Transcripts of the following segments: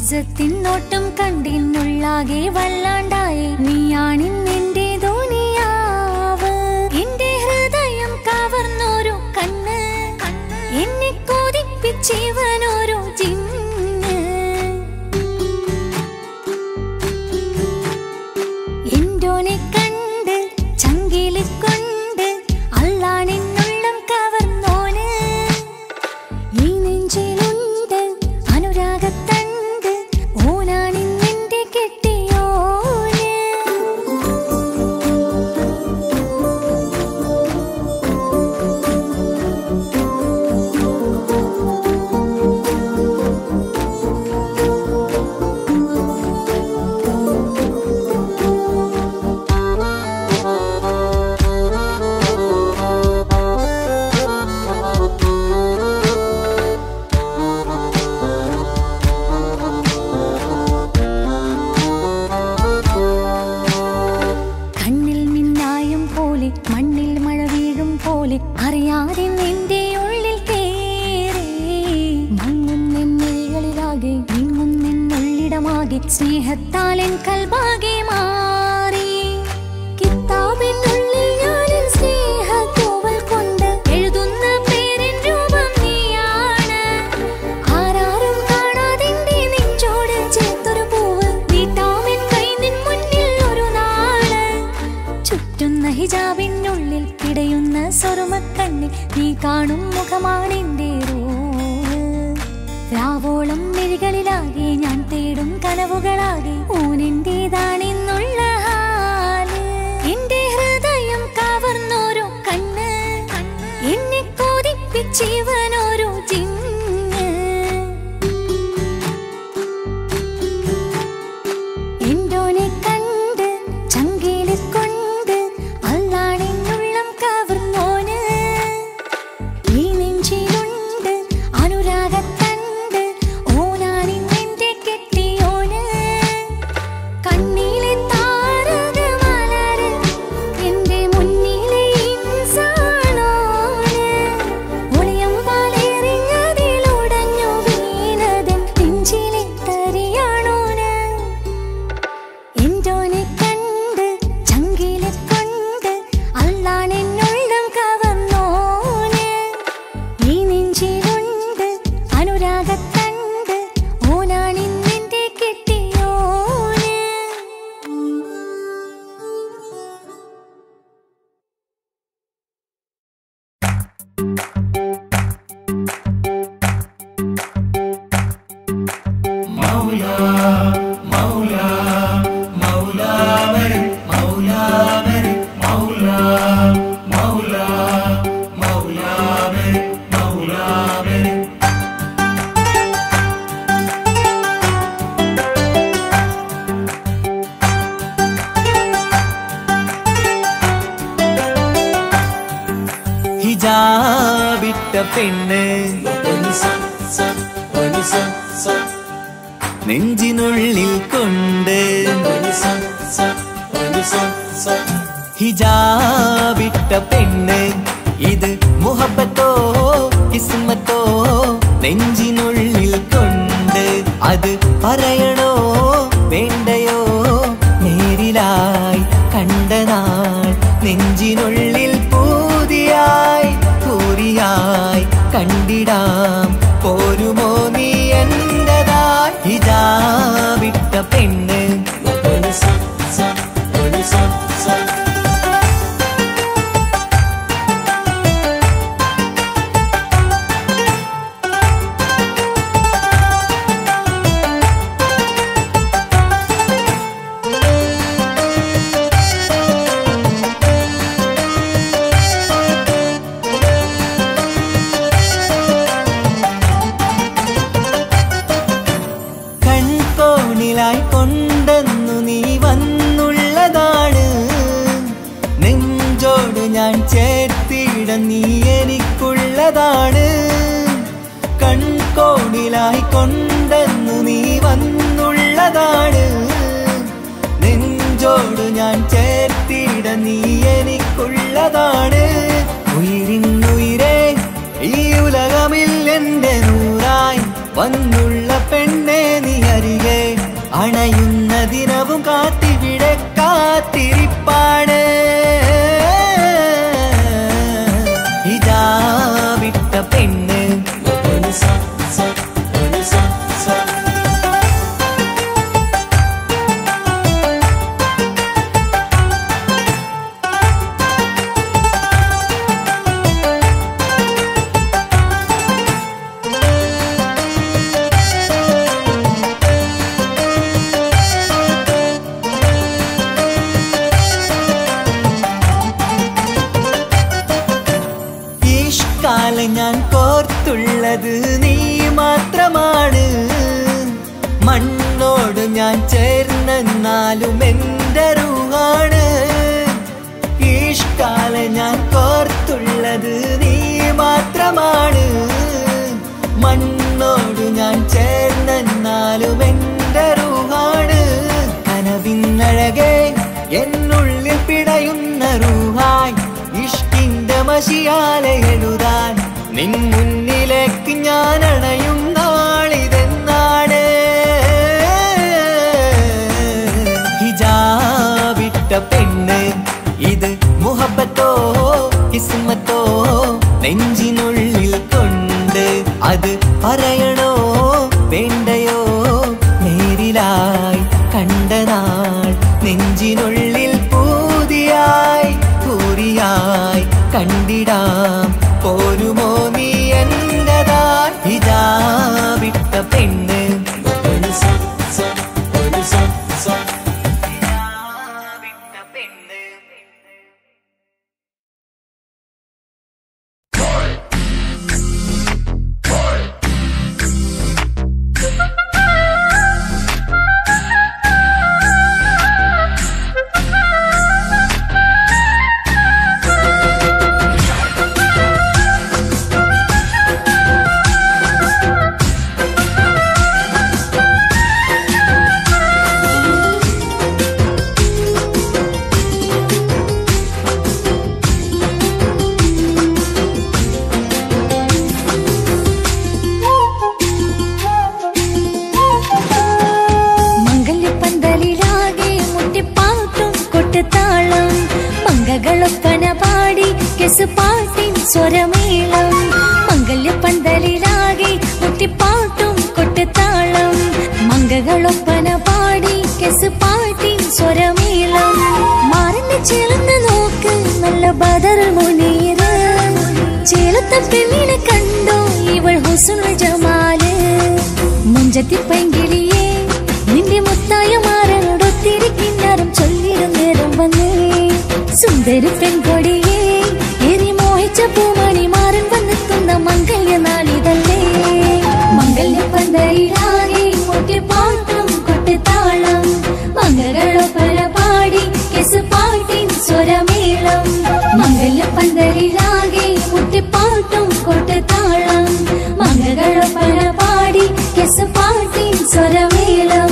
ഇജ്ജത്തിനോട്ടം കണ്ടിന്നുള്ളാകെ വല്ലാണ്ടായി നീയാണിന്നെന്റെ ദുനിയാവ് എന്റെ ഹൃദയം കവർന്നോരു കണ്ണ് എന്നെ കൊതിപ്പിച്ചിവനോരു ജിന്ന് എന്തോനെ കണ്ട് ചങ്കില് കൊണ്ട് അള്ളാണെന്നുള്ളം കവർന്നോന് ഈ നെഞ്ചിലുണ്ട് അനുരാഗത്തണ്ട് ഓനാണിന്നെന്റെ കെട്ടിയോന് കണ്ണിൽ മിന്നായം പോലെ മണ്ണിൽ മഴ വീഴും പോലെ അറിയാതെ നിന്റെ ഉള്ളിൽ കേറി മങ്ങുന്നെന്നുള്ളിലാകെ വിങ്ങുന്നെന്നുള്ളിടമാകെ സ്നേഹത്താലൻ കൽബാകെ മാറി കിതാബിനുള്ളിൽ ഞാനിൻ സ്നേഹത്തൂവൽ കൊണ്ട് എഴുതുന്ന പേരിൻ രൂപം നീയാണ് ആരാരും കാണാതെന്റെ നെഞ്ചോട് ചേർത്തൊരു പൂവ് നീട്ടാമെൻ കൈ നിൻ മുന്നിൽ ഒരു നാള് ചുറ്റുന്ന ഹിജാബിനുള്ളിൽ പിടയുന്ന സ്വറുമക്കണ്ണിൽ നീ കാണും മുഖമാണെന്റെ റൂഹ് രാവോളം മിഴികളിലാകെ ഞാൻ തേടും കനവുകളാകെ ഊനെന്റേതാണെന്നുള്ള ഹാല് എന്റെ ഹൃദയം കവർന്നോരോ കണ്ണ് എന്നെ കൊതിപ്പിച്ചിവനോരോ ജിന്ന് എന്തോനെ കണ്ട് ചങ്കില് കൊണ്ട് അല്ലാണെന്നുള്ളം കവർന്നോന് ഈ നെഞ്ചിലുണ്ട് അനുരാഗത്തണ്ട് ഓനാണിന്നെന്റെ കെട്ടിയോന് കണ്ണിലെ താരകമലര് എന്റെ മുന്നിലെ ഇൻസാണോന് ഒളിയം പാലെറിഞ്ഞതിലുടഞ്ഞു വീണതൻ നെഞ്ചിലെ തരിയാണോന് എന്തോനെ കണ്ട് ചങ്കിലെ കൊണ്ട് അല്ലാണെന്നുള്ളം കവർന്നോന് ഈ നെഞ്ചിലുണ്ട് അനുരാഗത്തണ്ട് ഓനാണിന്നെന്റെ കെട്ടിയോന് ഹിജാബിട്ട പെണ്ണ് നെഞ്ചിനുള്ളിൽ കൊണ്ട് ഹിജാബിട്ട പെണ്ണ് ഇത് മുഹബത്തോ കിസ്മത്തോ നെഞ്ചിനുള്ളിൽ കൊണ്ട് അത് പറയണോ വേണ്ടയോ നേരിലായി കണ്ട നാൾ നെഞ്ചിനുള്ളിൽ പൂതിയായി പൂരിയായി കണ്ടിടാം പോരുമോ നീ എന്റതായി ഹിജാബിട്ട പെണ്ണ് കൺകോണിലായി കൊണ്ടെന്നു നീ വന്നുള്ളതാണ് നെഞ്ചോട് ഞാൻ ചേർത്തിട നീ എനിക്കുള്ളതാണ് കൺകോണിലായി കൊണ്ടെന്നു നീ വന്നുള്ളതാണ് നെഞ്ചോട് ഞാൻ ചേർത്തിട നീ എനിക്കുള്ളതാണ് ഉയിരിന്നുയിരേ ഈ ഉലകമിൽ എന്റെ നൂറായി വന്നുള്ള പെണ്ണെ നീ അരികെ അണയുന്ന ദിനവും കാത്തിവിടെ കാത്തിരിപ്പാണ് ഇതാ വിട്ട പെണ്ണ് ഈഷ്കാലം ഞാൻ കോർത്തുള്ളത് നീ മാത്രമാണ് മണ്ണോട് ഞാൻ ചേർന്നെന്നാലും എൻ്റെ റൂഹാണ് ഈഷ്കാലം ഞാൻ കോർത്തുള്ളത് നീ മാത്രമാണ് മണ്ണോട് ഞാൻ ചേർന്നെന്നാലും എൻ്റെ റൂഹാണ് കനവിന്നഴകെ എന്നുള്ളിൽ പിടയുന്ന റൂഹായി ഇഷ്കിന്റെ മഷിയാലെ എഴുതാൻ നിൻ മുന്നിലേക്ക് ഞാൻ അണയും നാളിതെന്നാണ് ഹിജാബിട്ട പെണ്ണ് ഇത് മുഹബത്തോ കിസ്മത്തോ നെഞ്ചിനുള്ളിൽ കൊണ്ട് അത് പറയണോ വേണ്ടയോ നേരിലായി കണ്ട നാൾ നെഞ്ചിനുള്ളിൽ പൂതിയായി പൂരിയായി കണ്ടിടാം പോരുമോ നീ എന്റതാ ഇതാ വിട്ട പെണ്ണ് വിട്ട പെണ്ണ് മംഗല്യപ്പന്തലിലാകെ മുട്ടിപ്പാട്ടും കൊട്ടുതാളം മംഗകളൊപ്പന പാടി കെസുപാട്ടിൻ സ്വരമേളം മംഗല്യപ്പന്തലിലാകെ മുട്ടിപ്പാട്ടും കൊട്ടുതാളം മംഗകളൊപ്പന പാടി കെസുപാട്ടിൻ സ്വരമേളം മാറിന്റെ ചേർന്ന് നോക്ക് നല്ല ബദർ മുനീറ് ചേലത്തെ പെണ്ണിനെ കണ്ടോ ഇവൾ ഹുസുൽ ജമാല് മുഞ്ചത്തി പൈങ്കിളിയേ നിന്റെ മുത്തായ മാറനോടൊത്തിരി കിന്നാരം ചൊല്ലിടും നേരം വന്നേ സുന്ദരി പെൺകൊടിയേ എരി മോഹിച്ച പൂമണി മാറൻ വന്നെത്തുന്ന മംഗല്യ നാളിതല്ലേ മംഗല്യ പന്തയിലാകെ പാട്ടും കൊട്ടുതാളം മംഗളൊപ്പര പാടി കെസുപാട്ടിൻ സ്വരമേളം മംഗല്യ പന്തലിലാകെ മുട്ടിപ്പാട്ടും കൊട്ടുതാളം മംഗളൊപ്പര പാടി കെസുപാട്ടിൻ സ്വരമേളം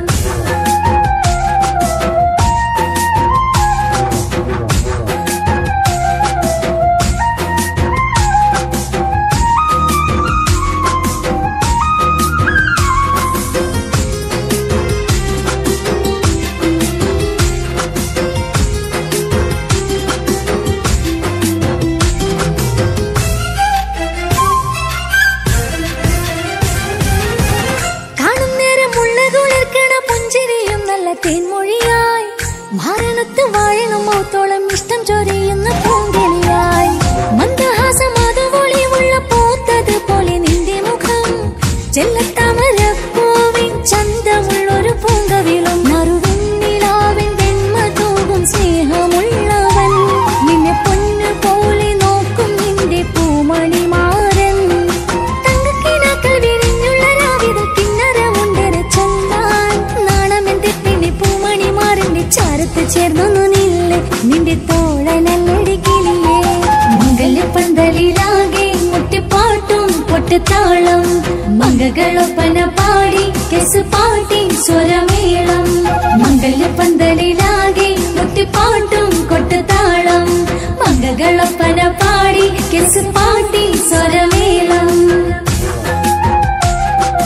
കാണും നേരം ഉള്ള കുളിർക്കണ പുഞ്ചിരിയും നല്ല തേൻമൊഴിയായി മാരണത്ത് വാഴണം മൗത്തോളം ഇഷ്ടം ചൊരിയുന്ന പൂങ്കിളിയായി മന്ദഹാസം അതുപൊളിയുള്ള പൂത്തത് പോലെ നിന്റെ മുഖം ചെല്ലത്താമരപ്പൂവിൻ ചന്തമുള്ളൊരു പൂങ്കവിളും മറുവെണ്ണിലാവിൻ വെണ്മ തൂകും സ്നേഹമുള്ളവൻ നിന്നെ പൊന്നു പോലെ നോക്കും നിന്റെ പൂമണിമാരൻ തങ്കക്കിനാക്കൾ വിരിഞ്ഞുള്ള രാവിലെ കിന്നരമുണ്ടര ചൊല്ലാൻ നാണമെന്റെ പിന്നെ പൂമണിമാരന്റെ ചാരത്ത് ചേർന്നൊന്നു നില്ല് നിന്റെ തോളനല്ലടിക്കില്ലേ മംഗല്യപ്പന്തലിലാകെ മുട്ടിപ്പാട്ടും പൊട്ടുതാളം മംഗകളൊപ്പന പാടി കെസുപാട്ടി സ്വരമേളം മംഗല്യപ്പന്തലിലാകെ മുട്ടിപ്പാട്ടും കൊട്ടുതാളം മംഗകളൊപ്പന പാടി കെസുപാട്ടി സ്വരമേളം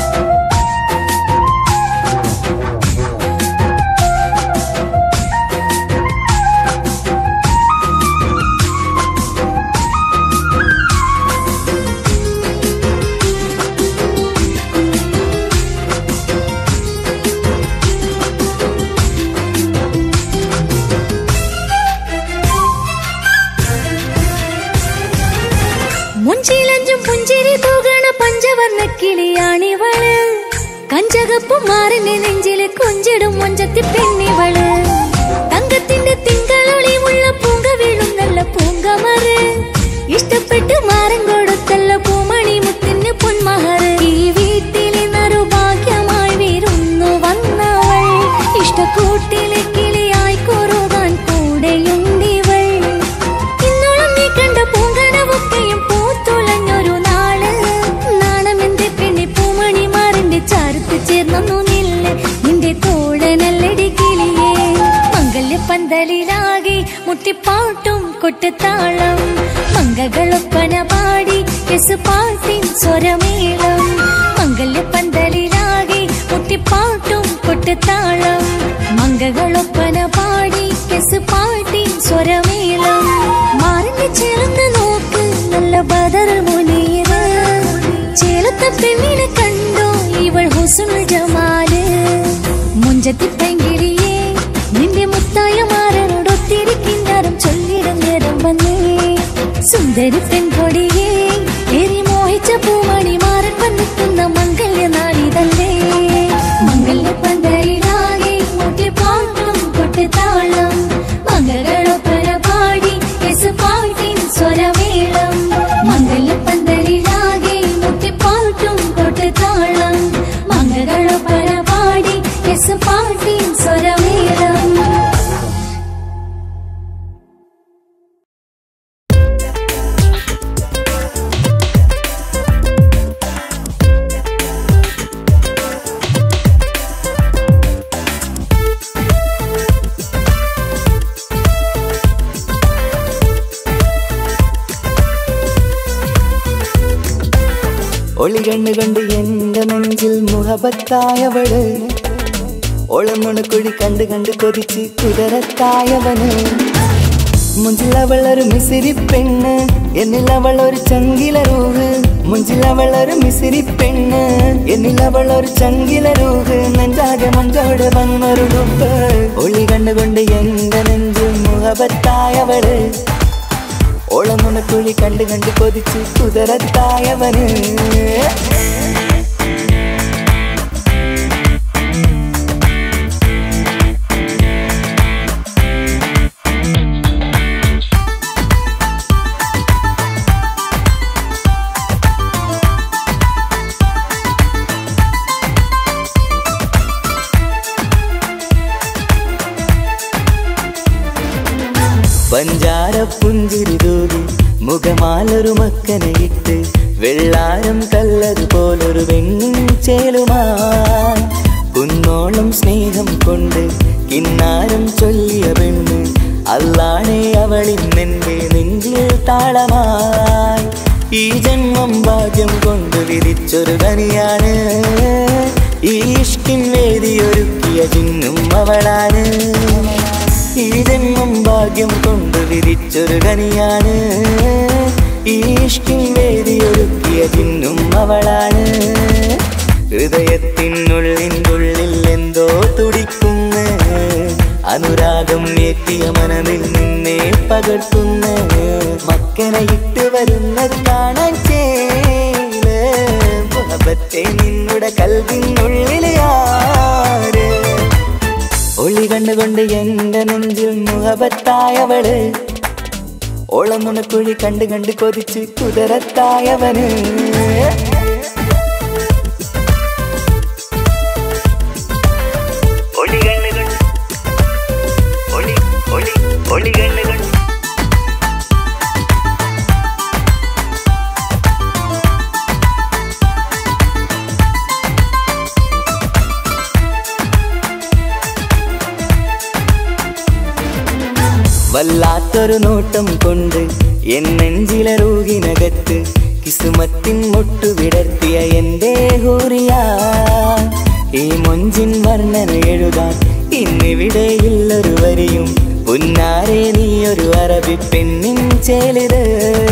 പച്ചകപ്പും മാറിന്റെ നെഞ്ചില് കൊഞ്ചിടും മൊഞ്ചത്തി പെണ്ണിവള് തങ്കത്തിന്റെ തിങ്കളൊളിമുള്ള പൂങ്ക വീഴും നല്ല പൂങ്കമറ് ഇഷ്ടപ്പെട്ട് മാറൻ കൊടുത്തല്ല പൂമണി മുത്തിന് പൊന്മഹർ ഈ വീട്ടിലെ നറുഭാഗ്യമായി വീരുന്നു വന്നവൾ ഇഷ്ടക്കൂട്ടിലെ കിളിയായി കുറുകാൻ കൂടെയുണ്ടിവൾ ഇന്നോളം നീ കണ്ട പൂങ്കനവൊക്കെയും പൂത്തുളഞ്ഞൊരു നാള് നാണമെന്റെ പെണ്ണെ പൂമണി മാറിന്റെ ചാരത്ത് ചേർന്നു നില്ല നിന്റെ തോഴനല്ലടി കിളിയേ മംഗല്യ പന്തലിലാകെ മുട്ടിപ്പാട്ടും കൊട്ടുതാളം മംഗകളൊപ്പന പാടി യെസ് പാട്ടിൻ സ്വരമേളം മംഗല്യ പന്തലിലാകെ മുട്ടിപ്പാട്ടും കൊട്ടുതാളം മംഗകളൊപ്പന പാടി യെസ് പാട്ടിൻ സ്വരമേളം മാറിന്റെ ചേർന്ന് നോക്ക് നല്ല ബദർ മുനീറ് ചേലത്തെ പെണ്ണിനെ കണ്ടോ ഇവൾ ഹുസുൽ ജമാല് മുഞ്ചത്തി പെങ്കിളിയേ നിന്റെ മുത്തായ മാറനോടൊത്തിരി കിന്നാരം ചൊല്ലിടും നേരം വന്നേ സുന്ദരി പെൺകൊടിയേ ഏറി മോഹിച്ച പൂമണി മാറൻ വന്നെത്തുന്ന മംഗല്യ നാളിതല്ലേ മംഗല്യ പന്തലിലാകെ മുട്ടിപ്പാട്ടും കൊട്ടുതാളം മംഗളൊപ്പര പാടി യെസ് പാട്ടിൻ സ്വരമേളം മംഗല്യ പന്തലിലാകെ മുട്ടിപ്പാട്ടും കൊട്ടുതാളം മംഗളൊപ്പര പാടി യെസ് പാട്ടിൻ സ്വരമേളം ഒളി കണ്ണു കണ്ട് എന്റെ നെഞ്ചിൽ മുഹബത്തായവള് ഒളമുണക്കുഴി കണ്ട് കണ്ട് കൊതിച്ച് കുതിരത്തായവന് മുഞ്ചിൽ അവൾ ഒരു മിസിരി പെണ്ണ് എന്നിൽ അവൾ ഒരു ചങ്കില റൂഹ് മുഞ്ചിൽ അവൾ ഒരു മിസിരി പെണ്ണ് എന്നിൽ അവൾ ഒരു ചങ്കില റൂഹ് നെഞ്ചാകെ മഞ്ചോട് വന്നൊരു ഡുബ് ഒളി കണ്ടുകൊണ്ട് എന്റെ നെഞ്ചിൽ മുഹബത്തായവള് ഓളമുണക്കുഴി കണ്ട് കണ്ട് കൊതിച്ച് കുതിരത്തായവന് പഞ്ചാര പുഞ്ചിരി തൂകി മുഖമാലൊരു മക്കനയിട്ട് വെള്ളാരം കല്ലതുപോലൊരു വെണ്ണിൻ ചേലുമായി കുന്നോളം സ്നേഹം കൊണ്ട് കിന്നാരം ചൊല്ലിയ പെണ്ണ് അല്ലാണെ അവളിന്നെന്റെ നെഞ്ചിൽ താളമായി ഈ ജന്മം ഭാഗ്യം കൊണ്ട് വിധിച്ചൊരു കനിയാണ് ഈ ഇഷ്കിൻ വേദിയൊരുക്കിയ ചിന്നും അവളാണ് ഈ ജന്മം ഭാഗ്യം കൊണ്ട് വിധിച്ചൊരു കനിയാണ് ഈ ഇഷ്കിൻ വേദിയൊരുക്കിയ ചിന്നും അവളാണ് ഹൃദയത്തിനുള്ളിനുള്ളിൽ എന്തോ തുടിക്കുന്ന അനുരാഗം ഏറ്റിയ മനതിൽ നിന്നെ പകർത്തുന്ന മക്കനെ ഇട്ട് വരുന്നത് കാണാൻ ചേല് മുഹബത്തെ നിന്നുടെ കൽവിനുള്ളിലെ ആര് ഒളി കണ്ടുകൊണ്ട് എന്റെ നെഞ്ചിൽ മുഹബത്തായവള് ഓളമുണക്കുഴി കണ്ട് കണ്ട് കൊതിച്ച് കുതിരത്തായവന് ഒളി കണ്ണുകൾ ഒളി ഒളി ഒളി കണ്ണുകൾ വല്ലാത്തൊരു നോട്ടം കൊണ്ട് എൻ നെഞ്ചിലെ റൂഹിനകത്ത് കിസുമത്തിൻ മുട്ടു വിടർത്തിയ എന്റെ ഹൂറിയ ഈ മൊഞ്ചിൻ വർണ്ണന എഴുതാൻ ഇന്നിവിടെയില്ലൊരു വരിയും പുന്നാരെ നീയൊരു അറബി പെണ്ണിൻ ചേലിത്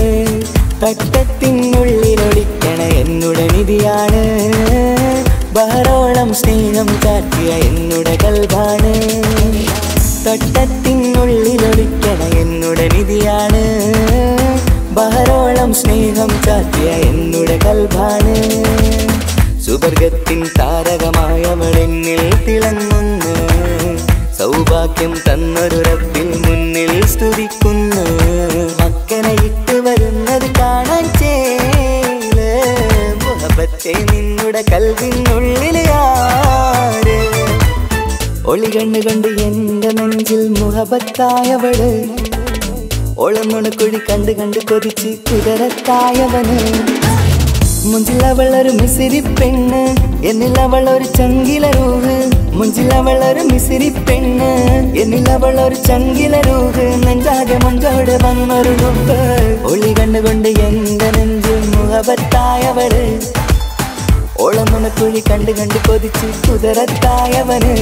തട്ടത്തിനുള്ളിലൊളിക്കണ എന്നുടെ നിധിയാണ് ബഹറോളം സ്നേഹം കാട്ടിയ എന്നുടെ കൽഭാണ് തട്ടത്തിനുള്ളിലൊളിക്കണ എന്നുടെ നിധിയാണ് ബഹറോളം സ്നേഹം ചാത്തിയ എന്നുടെ കൽഭാണ് സുവർഗത്തിൻ താരകമായ ഒളി കണ്ണു കണ്ട് എന്റെ നെഞ്ചിൽ മുഹബത്തായവള് ഒളമുണക്കുഴി കണ്ട് കണ്ട് കൊതിച്ച് കുതിരത്തായവന് മുഞ്ചിൽ അവൾ ഒരു മിസിരി പെണ്ണ് എന്നിൽ അവൾ ഒരു ചങ്കില രൂഹ് മുഞ്ചിൽ അവൾ ഒരു മിസിരി പെണ്ണ് എന്നിൽ അവൾ ഒരു ചങ്കില രൂഹ് നെഞ്ചാകെ മഞ്ചോട് വന്നൊരു റുബ് ഒളി കണ്ടുകൊണ്ട് എന്റെ നെഞ്ചിൽ മുഹബത്തായവള് ഓളമുണക്കുഴി കണ്ട് കണ്ട് കൊതിച്ച് കുതിരത്തായവന്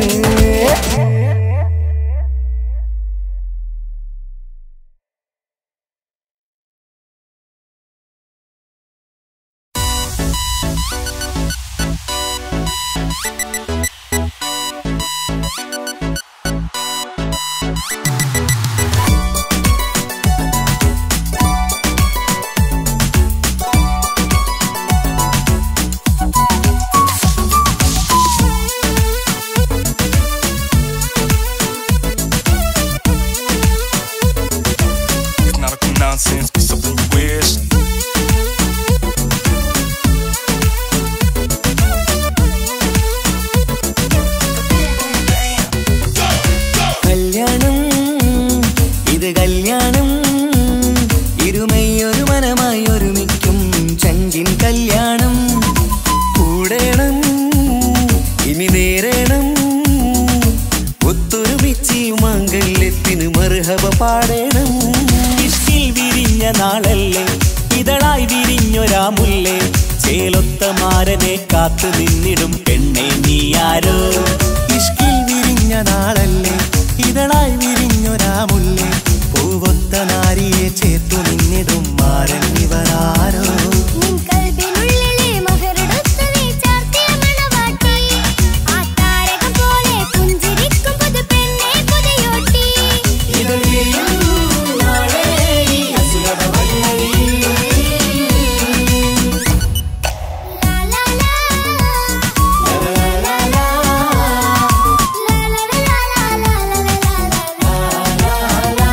It's not a nonsense, it's something you wish. കല്യാണം ഇത് കല്യാണം ഇരുമയൊരു മനമായി ഒരുമിക്കും ചങ്കിൻ കല്യാണം കൂടേണം ഇനി നേരേണം ഒത്തൊരുമിച്ച് മംഗല്യത്തിന് മർഹബ പാടേണം ഇഷ്കിൽ വിരിഞ്ഞ നാളല്ലേ ഇതളായി വിരിഞ്ഞൊരാ മുല്ലേ ചേലൊത്ത മാരനെ കാത്തു നിന്നിടും പെണ്ണെ നീയാരോ ഇഷ്കിൽ വിരിഞ്ഞ നാളല്ലേ ഇതളായി വിരിഞ്ഞൊരാ മുല്ലേ പൂവൊത്ത നാരിയെ ചേർത്തു നിന്നിടും മാരൻ ഇവരാരോ നിൻ കൽബിനുള്ളിലെ മഹറെടുത്ത് നീ ചാർത്തിയ മണവാട്ടി. ആ താരകം പോലെ പുഞ്ചിരിക്കും പുതുപെണ്ണെ പുതിയോട്ടി. ലാ ലാ ലാ. ലാ ലാ ലാ ലാ. ലാ ലാ ലാ ലാ ലാ ലാ ലാ ലാ.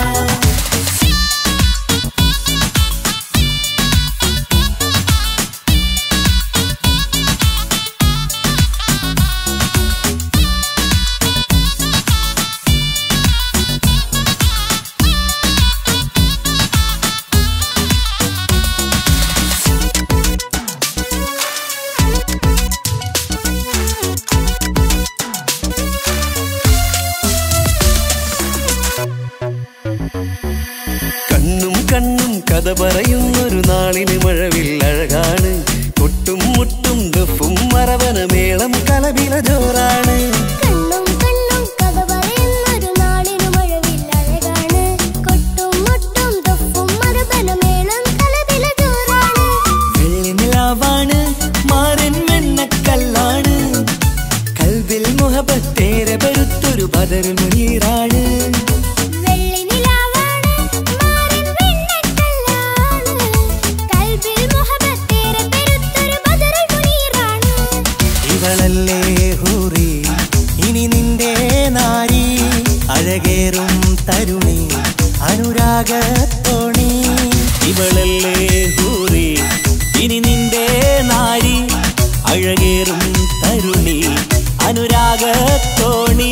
കണ്ണും കണ്ണും കഥ പറയുന്നൊരു നാളിന് മഴവിൽ അഴകാണ് കൊട്ടും മുട്ടും ദഫും മറവന മേളം കലവില ജോറാണ് കണ്ണും കണ്ണും കഥ പറയുന്നൊരു നാളിനു മഴവിൽ അഴകാണ് കൊട്ടും മുട്ടും തൊപ്പും മറുപനമേളം കലപില ജോറാണ് വെള്ളിനിലാവാണ് മാരൻ വെണ്ണക്കല്ലാണ് കൽവിൽ മുഹബത്തേരെ പെരുത്തൊരു ബദർ മുനീറാണ് വെള്ളി നിലാവാണ് മാറിൻ വെണ്ണക്കല്ലാണ് കൽബിൽ മുഹബത്തേറെ പെരുത്തൊരു ബദറുൽ മുനീറാണ് ഇവളല്ലേ ഹൂറി ഇനി നിന്റെ നാരി അഴകേറും തരുണി അനുരാഗത്തോണി ഇവളല്ലേ ഹൂറി ഇനി നിന്റെ നാരി അഴകേറും തരുണി അനുരാഗത്തോണി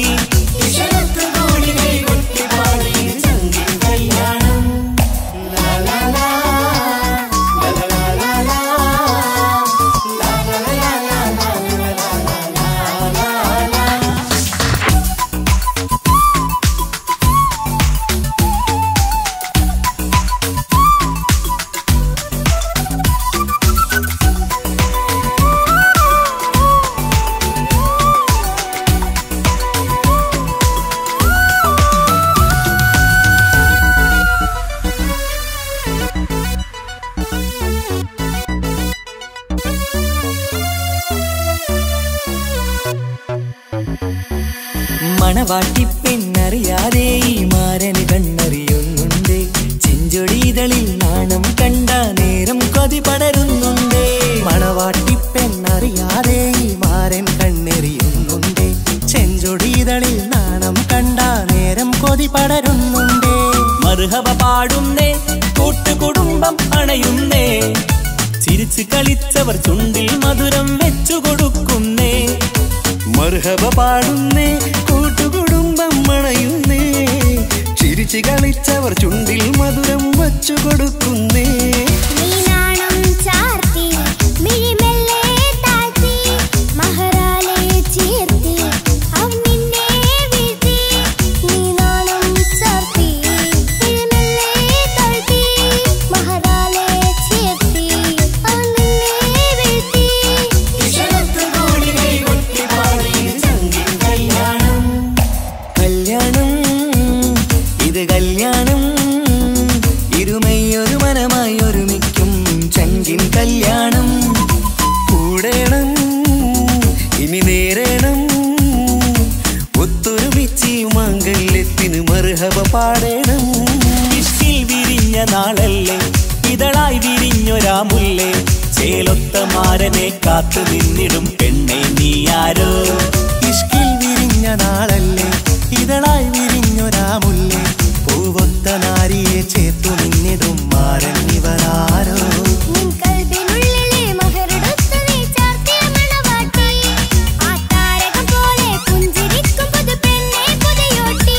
മണവാട്ടി പെണ്ണറിയാതെ ഈ മാരന് കണ്ണറിയുന്നുണ്ട് ചെഞ്ചൊടിതളിൽ നാണം കണ്ട നേരം കൊതി പടരുന്നുണ്ട് മണവാട്ടി പെണ്ണറിയാതെ ഈ മാരൻ കണ്ണെറിയുന്നുണ്ട് ചെഞ്ചൊടിതളിൽ നാണം കണ്ട നേരം കൊതി പടരുന്നുണ്ടേ മർഹബ പാടുന്നേ കൂട്ടുകുടുംബം അണയുന്നേ ചിരിച്ചു കളിച്ചവർ ചുണ്ടിൽ മധുരം വെച്ചു കൊടുക്കുന്നേ മർഹബ പാടുന്നേ കൂട്ടുകുടുംബം ചിരിച്ചു കളിച്ചവർ ചുണ്ടിൽ മധുരം വച്ചു കൊടുക്കുന്നേ നീനാണം ചാർത്തി മിഴിമെല്ലെ താഴ്ത്തി മഹറാലെ ചേർത്തി അവൻ നിന്നെ വീഴ്ത്തി നീനാണം ചാർത്തി മിഴിമെല്ലെ താഴ്ത്തി മഹറാലെ ചേർത്തി അവൻ നിന്നെ വീഴ്ത്തി കല്യാണം ഇത് കല്യാണം ഇരുമയൊരു മനമായി ഒരുമിക്കും ചങ്കിൻ കല്യാണം കൂടേണം ഇനി നേരേണം ഒത്തൊരുമിച്ച് ഈ മാംഗല്യത്തിന് മറുഹബ പാടേണം ഇഷ്കിൽ വിരിഞ്ഞ നാളല്ലേ ഇതളായി വിരിഞ്ഞൊരാ മുല്ലേ ചേലൊത്ത മാരനെ കാത്തു നിന്നിടും പെണ്ണെ നീയാരോ ഇഷ്കിൽ വിരിഞ്ഞ നാളല്ലേ ഇതളായി വിരിഞ്ഞൊരാമുല്ലേ പൂവൊത്ത നാരിയെ ചേർത്തു നിന്നിടും മാരൻ ഇവരാരോ നിൻ കൽബിനുള്ളിലെ മഹറെടുത്ത് നീ ചാർത്തിയ മണവാട്ടി ആ താരകം പോലെ പുഞ്ചിരിക്കും പുതുപെണ്ണെ പുതിയോട്ടി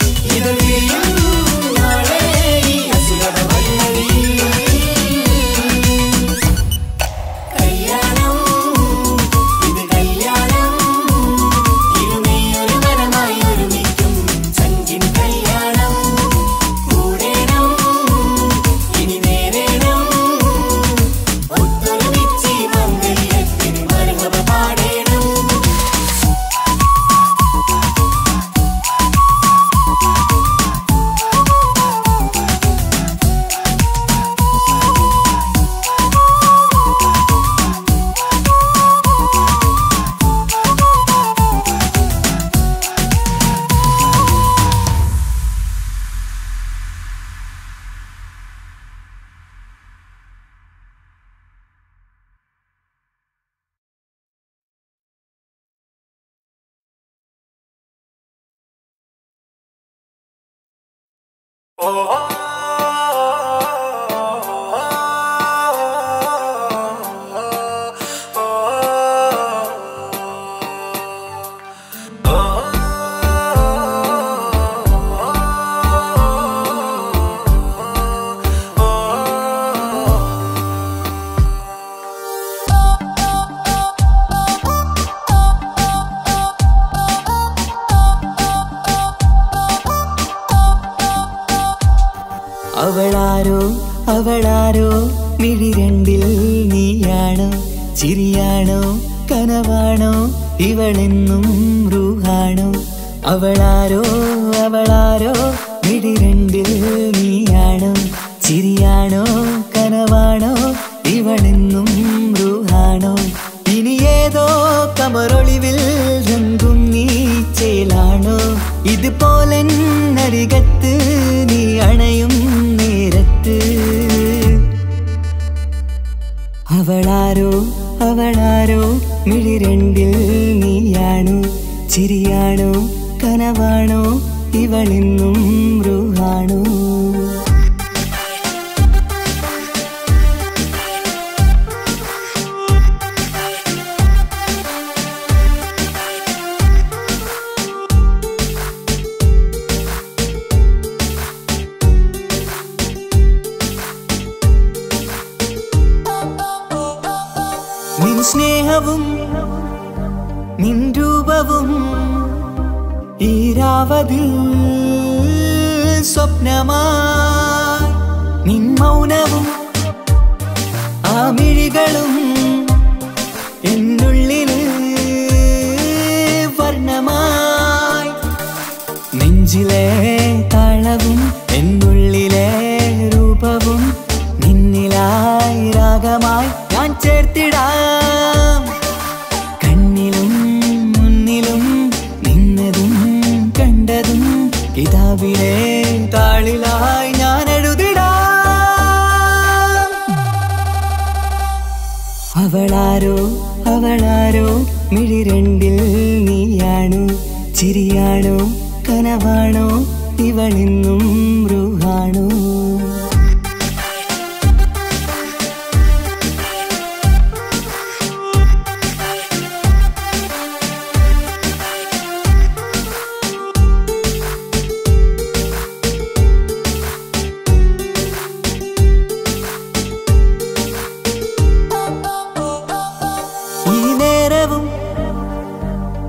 അവളാരോ അവളാരോ മിഴി രണ്ടിൽ നീയാണോ ചിരിയാണോ കനവാണോ ഇവളെന്നും റൂഹാണോ അവളാരോ അവളാരോ മിഴി രണ്ടിൽ നീയാണോ ചിരിയാണോ കനവാണോ ഇവളെന്നും റൂഹാണോ ഇനി ഏതോ കമറൊളിവിൽ രംഗും നീ ചേലാണോ ഇതുപോലെ നരികത്ത് നീ അണയും നേരത്ത് അവളാരോ അവളാരോ മിഴി രണ്ടിൽ നീയാണോ ചിരിയാണോ കനവാണോ ഇവളെന്നും റൂഹാണോ നിൻ സ്നേഹവും നിൻ രൂപവും ഈരാവതിൽ സ്വപ്നമായി നിൻ മൗനവും ആ മിഴികളും എന്നുള്ളില് വർണ്ണമായി നെഞ്ചിലെ താളവും എന്നുള്ളിലെ രൂപവും നിന്നിലായി രാഗമായി ഞാൻ ചേർത്തിടാം കണ്ണിലും മുന്നിലും നിന്നതും കണ്ടതും കിതാബിലെ താളിലായി ഞാൻ എഴുതിടാം അവളാരോ അവളാരോ മിഴി രണ്ടിൽ നീയാണോ ചിരിയാണോ കനവാണോ ഇവളെന്നും റൂഹാണോ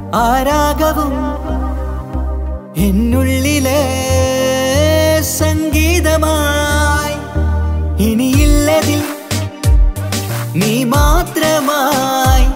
ആരാഗവും എന്നുള്ളിലെ സംഗീതമായി ഇനിയില്ലതിൽ നീ മാത്രമായി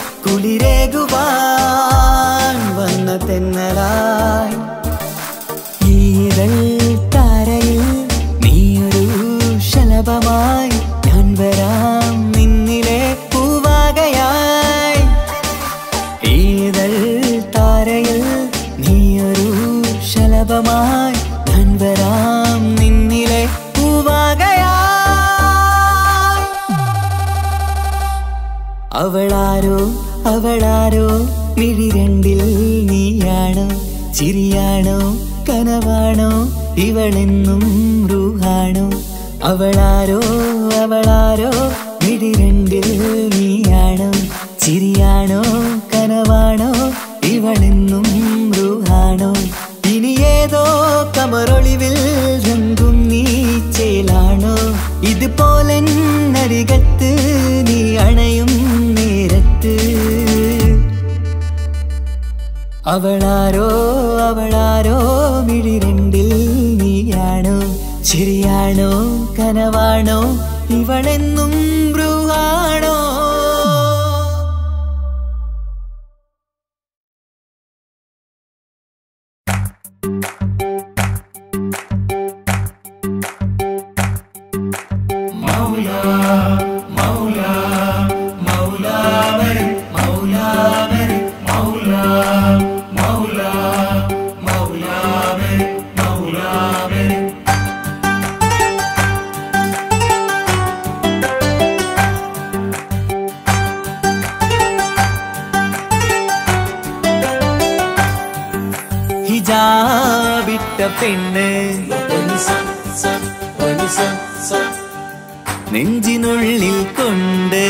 കുളിരേകുവാൻ വന്ന തെന്നലായി ഈതൾ താരയിൽ നീയൊരു ശലഭമായി ഞാൻ വരാം നിന്നിലെ പൂവാകയായി ഈതൾ താരയിൽ നീയൊരു ശലഭമായി ഞാൻ വരാം നിന്നിലെ പൂവാകയായി അവളാരോ അവളാരോ മിഴി രണ്ടിൽ നീയാണോ ചിരിയാണോ കനവാണോ ഇവളെന്നും റൂഹാണോ അവളാരോ അവളാരോ മിഴി രണ്ടിൽ നീയാണോ ചിരിയാണോ കനവാണോ ഇവളെന്നും റൂഹാണോ ഇനി ഏതോ കമറൊളിവിൽ രംഗും നീ ചേലാണോ ഇതുപോലെ നരികത്ത് നീ അണയും നേരത്ത് അവളാരോ അവളാരോ മിഴിരണ്ടിൽ നീയാണോ ശരിയാണോ കനവാണോ ഇവളെന്നും ബ്രുവാണോ ഹിജാബിട്ട പെണ്ണ് നെഞ്ചിനുള്ളിൽ കൊണ്ട്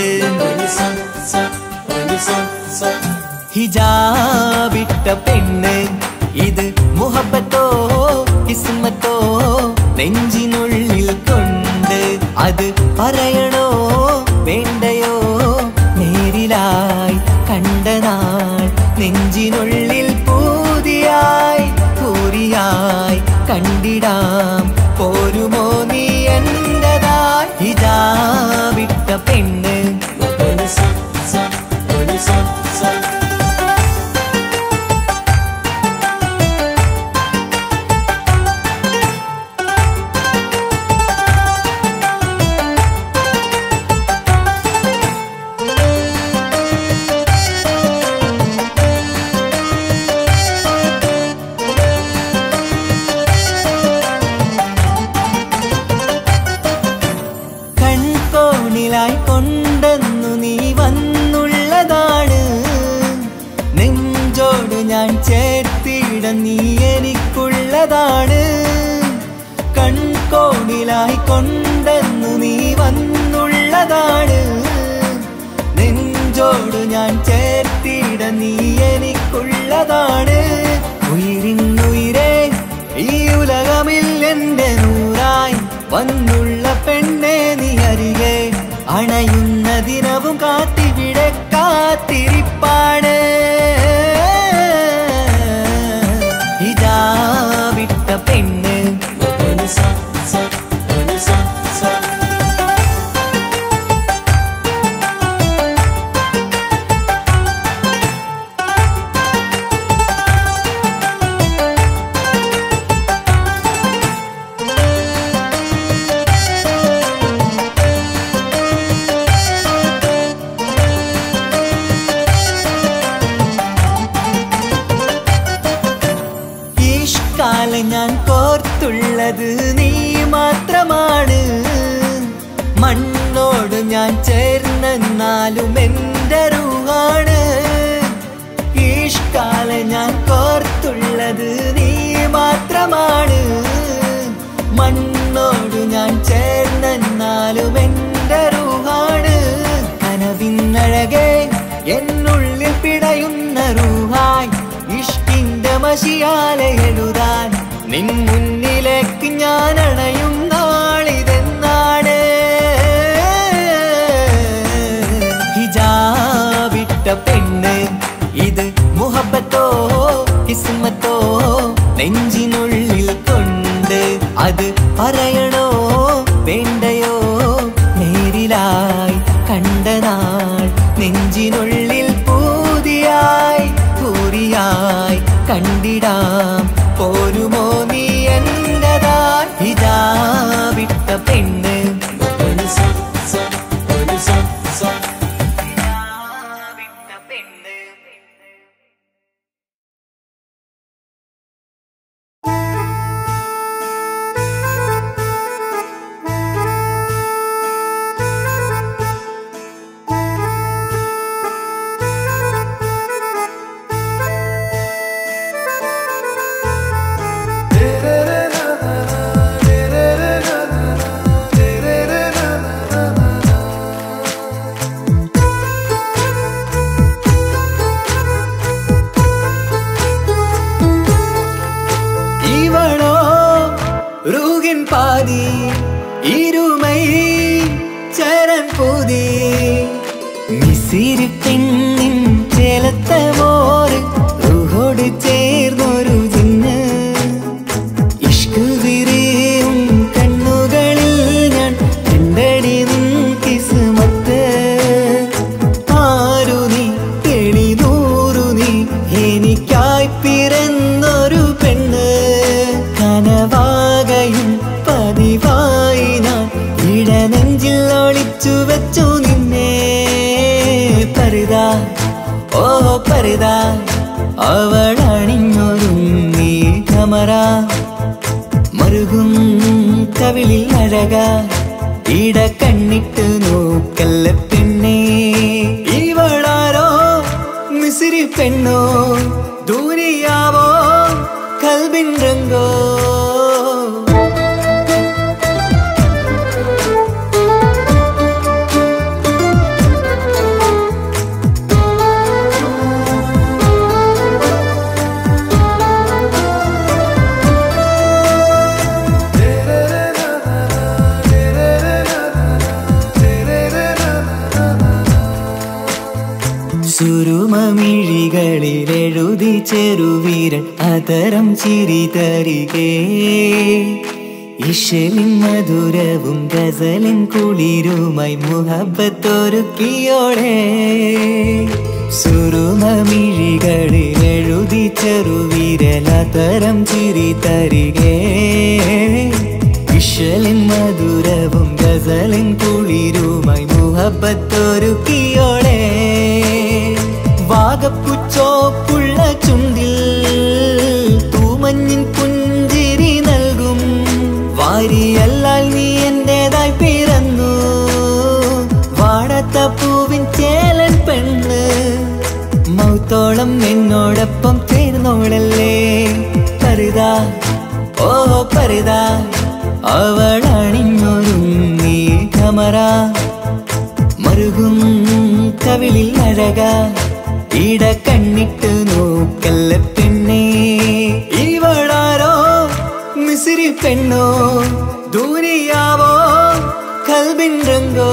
ഹിജാബിട്ട പെണ്ണ് ഇത് മുഹബത്തോ കിസ്മത്തോ നെഞ്ചിനുള്ളിൽ കൊണ്ട് അത് പറയണോ വേണ്ടയോ നേരിലായി കണ്ട നാൾ നെഞ്ചിനുള്ളിൽ പൂതിയായി പൂരിയായി കണ്ടിടാം പോരുമോ നീ എന്റതായി ഇതാ വിട്ട പെണ്ണ് കൺകോണിലായി കൊണ്ടെന്നു നീ വന്നുള്ളതാണ് നെഞ്ചോട് ഞാൻ ചേർത്തിട നീ എനിക്കുള്ളതാണ് കൺകോണിലായി കൊണ്ടെന്നു നീ വന്നുള്ളതാണ് നെഞ്ചോട് ഞാൻ ചേർത്തിട നീ എനിക്കുള്ളതാണ് ഉയിരിന്നുയിരേ ഈ ഉലകമിൽ എന്റെ നൂറായി വന്നുള്ള പെണ്ണെ നീ അരികെ അണയുന്ന ദിനവും കാത്തിവിടെ കാത്തിരിപ്പാണ് ഇതാ വിട്ട പെണ്ണ് ഈഷ്കാലം ഞാൻ കോർത്തുള്ളത് നീ മാത്രമാണ് മണ്ണോട് ഞാൻ ചേർന്നെന്നാലും എന്റെ റൂഹാണ് ഈഷ്കാലം ഞാൻ കോർത്തുള്ളത് നീ മാത്രമാണ് മണ്ണോട് ഞാൻ ചേർന്നെന്നാലും എന്റെ റൂഹാണ് കനവിന്നഴകെ എന്നുള്ളിൽ പിടയുന്ന റൂഹായി ഇഷ്കിന്റെ മഷിയാലെ എഴുതാൻ നിൻ മുന്നിലേക്ക് ഞാൻ അണയും നാളിതെന്നാണ് ഹിജാബിട്ട പെണ്ണ് ഇത് മുഹബ മുഹബത്തോ കിസ്മത്തോ നെഞ്ചിനുള്ളിൽ കൊണ്ട് അത് പറയണോ വേണ്ടയോ നേരിലായി കണ്ട നാൾ നെഞ്ചിനുള്ളിൽ പൂതിയായി പൂരിയായി കണ്ടിടാം പോരുമോ നീ എന്റതായി ഇതാ വിട്ട പെണ്ണ് ഒരു സ- സ- ഒരു സ- സ- ഇതാ വിട്ട പെണ്ണ് இவளோ ரூகின் பாதி இருமை சரண் பூதி മിസിരി പെണ്ണിൻ ചേലത്ത മോറ് റൂഹോട് ചേർന്നൊരു ജിന്ന് ഇഷ്ക് വിരിയും കണ്ണുകളിൽ ഞാൻ കണ്ടടി നിൻ കിസ്മത്ത് ആരു നീ തെളിനൂറു നീ എനിക്കായി പിറന്നൊരു പെണ്ണ് കനവാകയും പതിവായി ഞാൻ ഇടനെഞ്ചിൽ ഒളിച്ചു വെച്ചു നിന്നെ പരിതാ ഓ പരിതാ അവളണിഞ്ഞൊരുങ്ങി കമറ മറുകും കവിളിൽ അഴക ഇട കണ്ണിട്ട് നോക്കല്ല പെണ്ണേ ഇവളാരോ മിസിരി പെണ്ണോ ദൂരിയാവോ കൽബിൻ രംഗോ സുരുമമിഴികളിൽ എഴുതി ചെറുവീരൻ അതരം ചിരി തരികേ ഇഷലിൻ മധുരവും ഗസലിൻ കുളിരുമായി മുഹബത്തൊരുക്കിയോടെ സുരുമമിഴികളിൽ എഴുതി ചെറുവീരൻ അതരം ചിരി തരികേ ഇഷലിൻ മധുരവും ഗസലിൻ കുളിരുമായി മുഹബത്തൊരുക്കിയോടെ വാഗപ്പുച്ചോപ്പുള്ള ചുണ്ടിൽ തൂമഞ്ഞിൻ പുഞ്ചിരി നൽകും വാരിയല്ലാൽ നീ എന്റേതായി പിറന്നു വാടത്ത പൂവിൻ ചേലൻ പെണ്ണ് മൗത്തോളം എന്നോടൊപ്പം ചേർന്നോളല്ലേ പരിതാ ഓ പരിതാ അവളണിഞ്ഞൊരുങ്ങി കമറ മറുകും കവിളിൽ അഴക ഇട കണ്ണിട്ട് നോക്കല്ല പെണ്ണേ ഇവളാരോ മിസിരി പെണ്ണോ ദൂരിയാവോ കൽബിൻ രംഗോ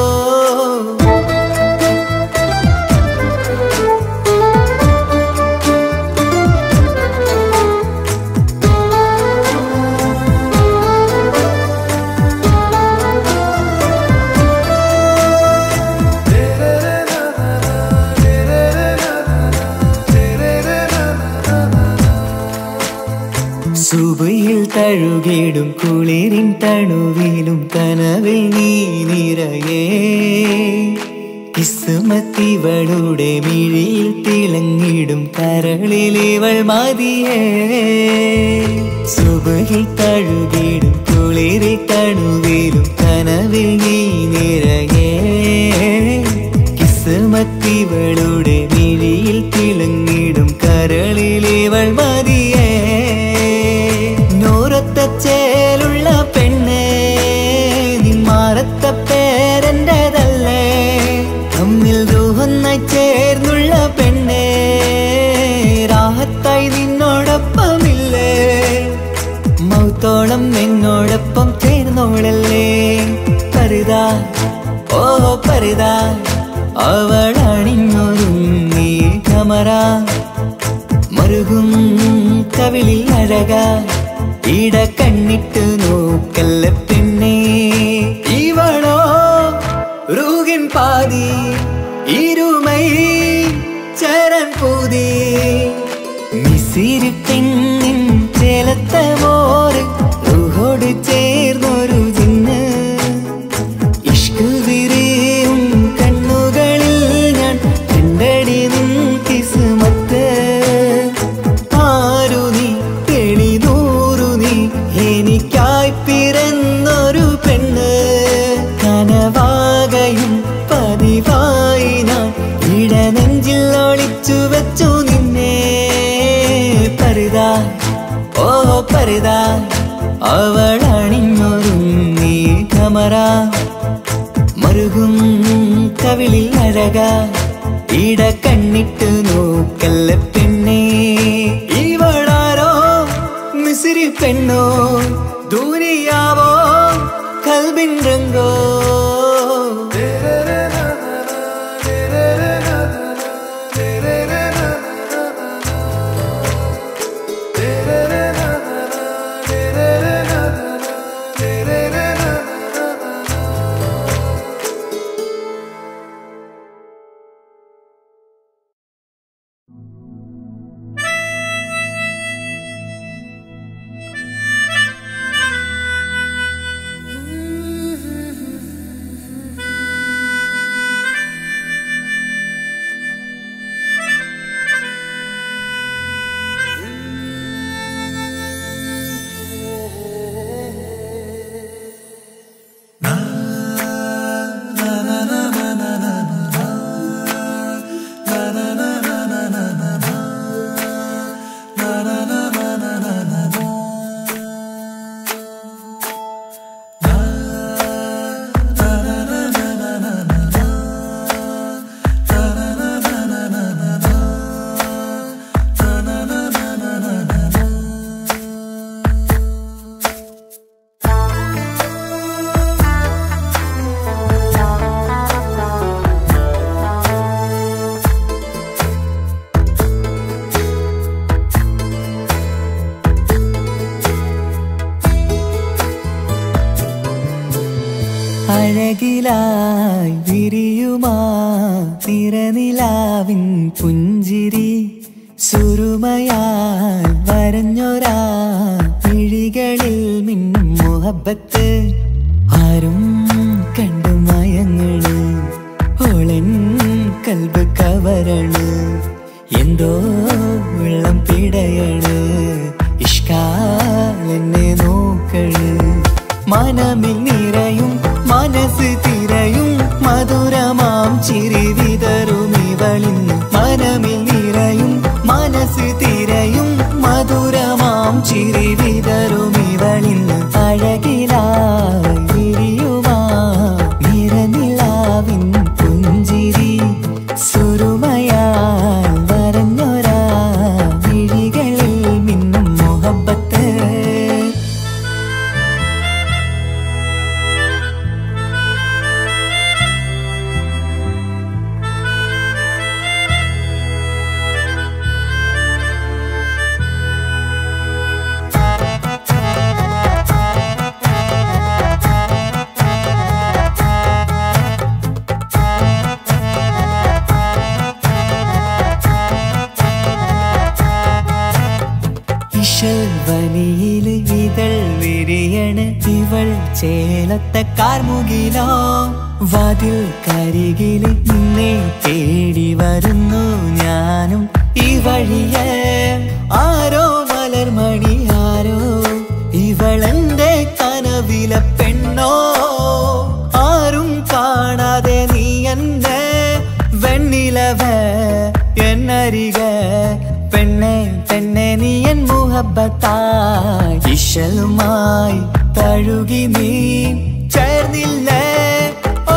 സുബയിൽ തഴുകിടും കുളിരിൻ തണുവിലും കനവിൽ നീ നിറയേ കിസ്മത്തിവളുടെ മിഴിയിൽ തിളങ്ങിടും കരളിലിവൾ മതിയേ സുബയിൽ തഴുകിടും കുളിരി തണുവിലും കനവിൽ നീ നിറയേ കിസ്മത്തിവളുടെ മിഴിയിൽ തിളങ്ങിടും കരളിലിവൾ മതിയേ നൂറത്ത ചേലുള്ള പെണ്ണ് നിന്മാറത്ത പേരെൻ്റെതല്ലേ തമ്മിൽ രൂഹൊന്നായി ചേർന്നുള്ള പെണ്ണ് രാഹത്തായി നിന്നോടൊപ്പമില്ലേ മൗത്തോളം എന്നോടൊപ്പം ചേർന്നോളല്ലേ പരിതാ ഓ പരിതാ അവളണിഞ്ഞൊരുങ്ങി കമറ അഴക ഇട കണ്ണിട്ട് നോക്കല്ല പെണ്ണേ ഇവളോ റൂകിൻ പാതി ഇരുമൈ ചരൻ പൂതി മിസിരി പെണ്ണിൻ ചേലത്തെ മോറ് റൂഹോട് ചേർന്നൊരു ജിന്ന് ഇഷ്ക് വിരിയും കണ്ണുകളിൽ ഞാൻ കണ്ടടി നിൻ കിസ്മത്ത് ആരു നീ തെളിനൂറു നീ എനിക്കായി പിറന്നൊരു പെണ്ണ് കനവാകയും പതിവായി ഞാൻ ഇടനെഞ്ചിൽ ഒളിച്ചു വെച്ചു നിന്നെ പരിതാ ഓ പരിതാ അവളണിഞ്ഞൊരുങ്ങി കമറ മറുകും കവിളിൽ അഴക ഇട കണ്ണിട്ട് നോക്കല്ല പെണ്ണേ ഇവളാരോ മിസിരി പെണ്ണോ ദൂരിയാവോ കൽബിൻ രംഗോ അഴകിലായി വിരിയുമാ തിരനിലാവിൻ പുഞ്ചിരി സുരുമയാൽ വരഞ്ഞൊരാ വിഴികളിൽ മിന്നും മുഹബത്ത് ആരും കണ്ടു മയങ്ങള് ഓളൻ കൽബ് കവരണ് എന്തോ വെള്ളം പിടയണ് ഇഷ്കാൽ എന്നെ നോക്കള് മനമിൽ നിറയും മനസ്സ് തിരയും മധുരമാം ചിരി വിതറും ഇവളിന്ന് മനമിൽ നിറയും മനസ്സ് തിരയും മധുരമാം ചിരി വിതറും ഇവളിന്ന് അഴകിലായി വിരിയുമാ നിറനിലാവിൻ പുഞ്ചിരി സുരുമയാൽ വരഞ്ഞൊരാ വിഴികളിൽ മിന്നും മുഹബത്ത് ഇശൽവനിയില് ഇതൾ വിരിയണ് ഇവൾ ചേലത്തെ കാർമുകിലോ വാതിൽ കരികില് നിന്നെ തേടി വരുന്നു ഞാനും ഈ വഴിയെ ആരോ മലർമണി ആരോ ഇവളെന്റെ കനവിലെ പെണ്ണോ ആരും കാണാതെ നീ എന്നെ വെണ്ണിലവ എന്നരിക പെണ്ണെ പെണ്ണെ നീ എൻ മുഹബത്തായി ഇശലുമായി തഴുകി നീ ചേർന്നില്ലേ ഓ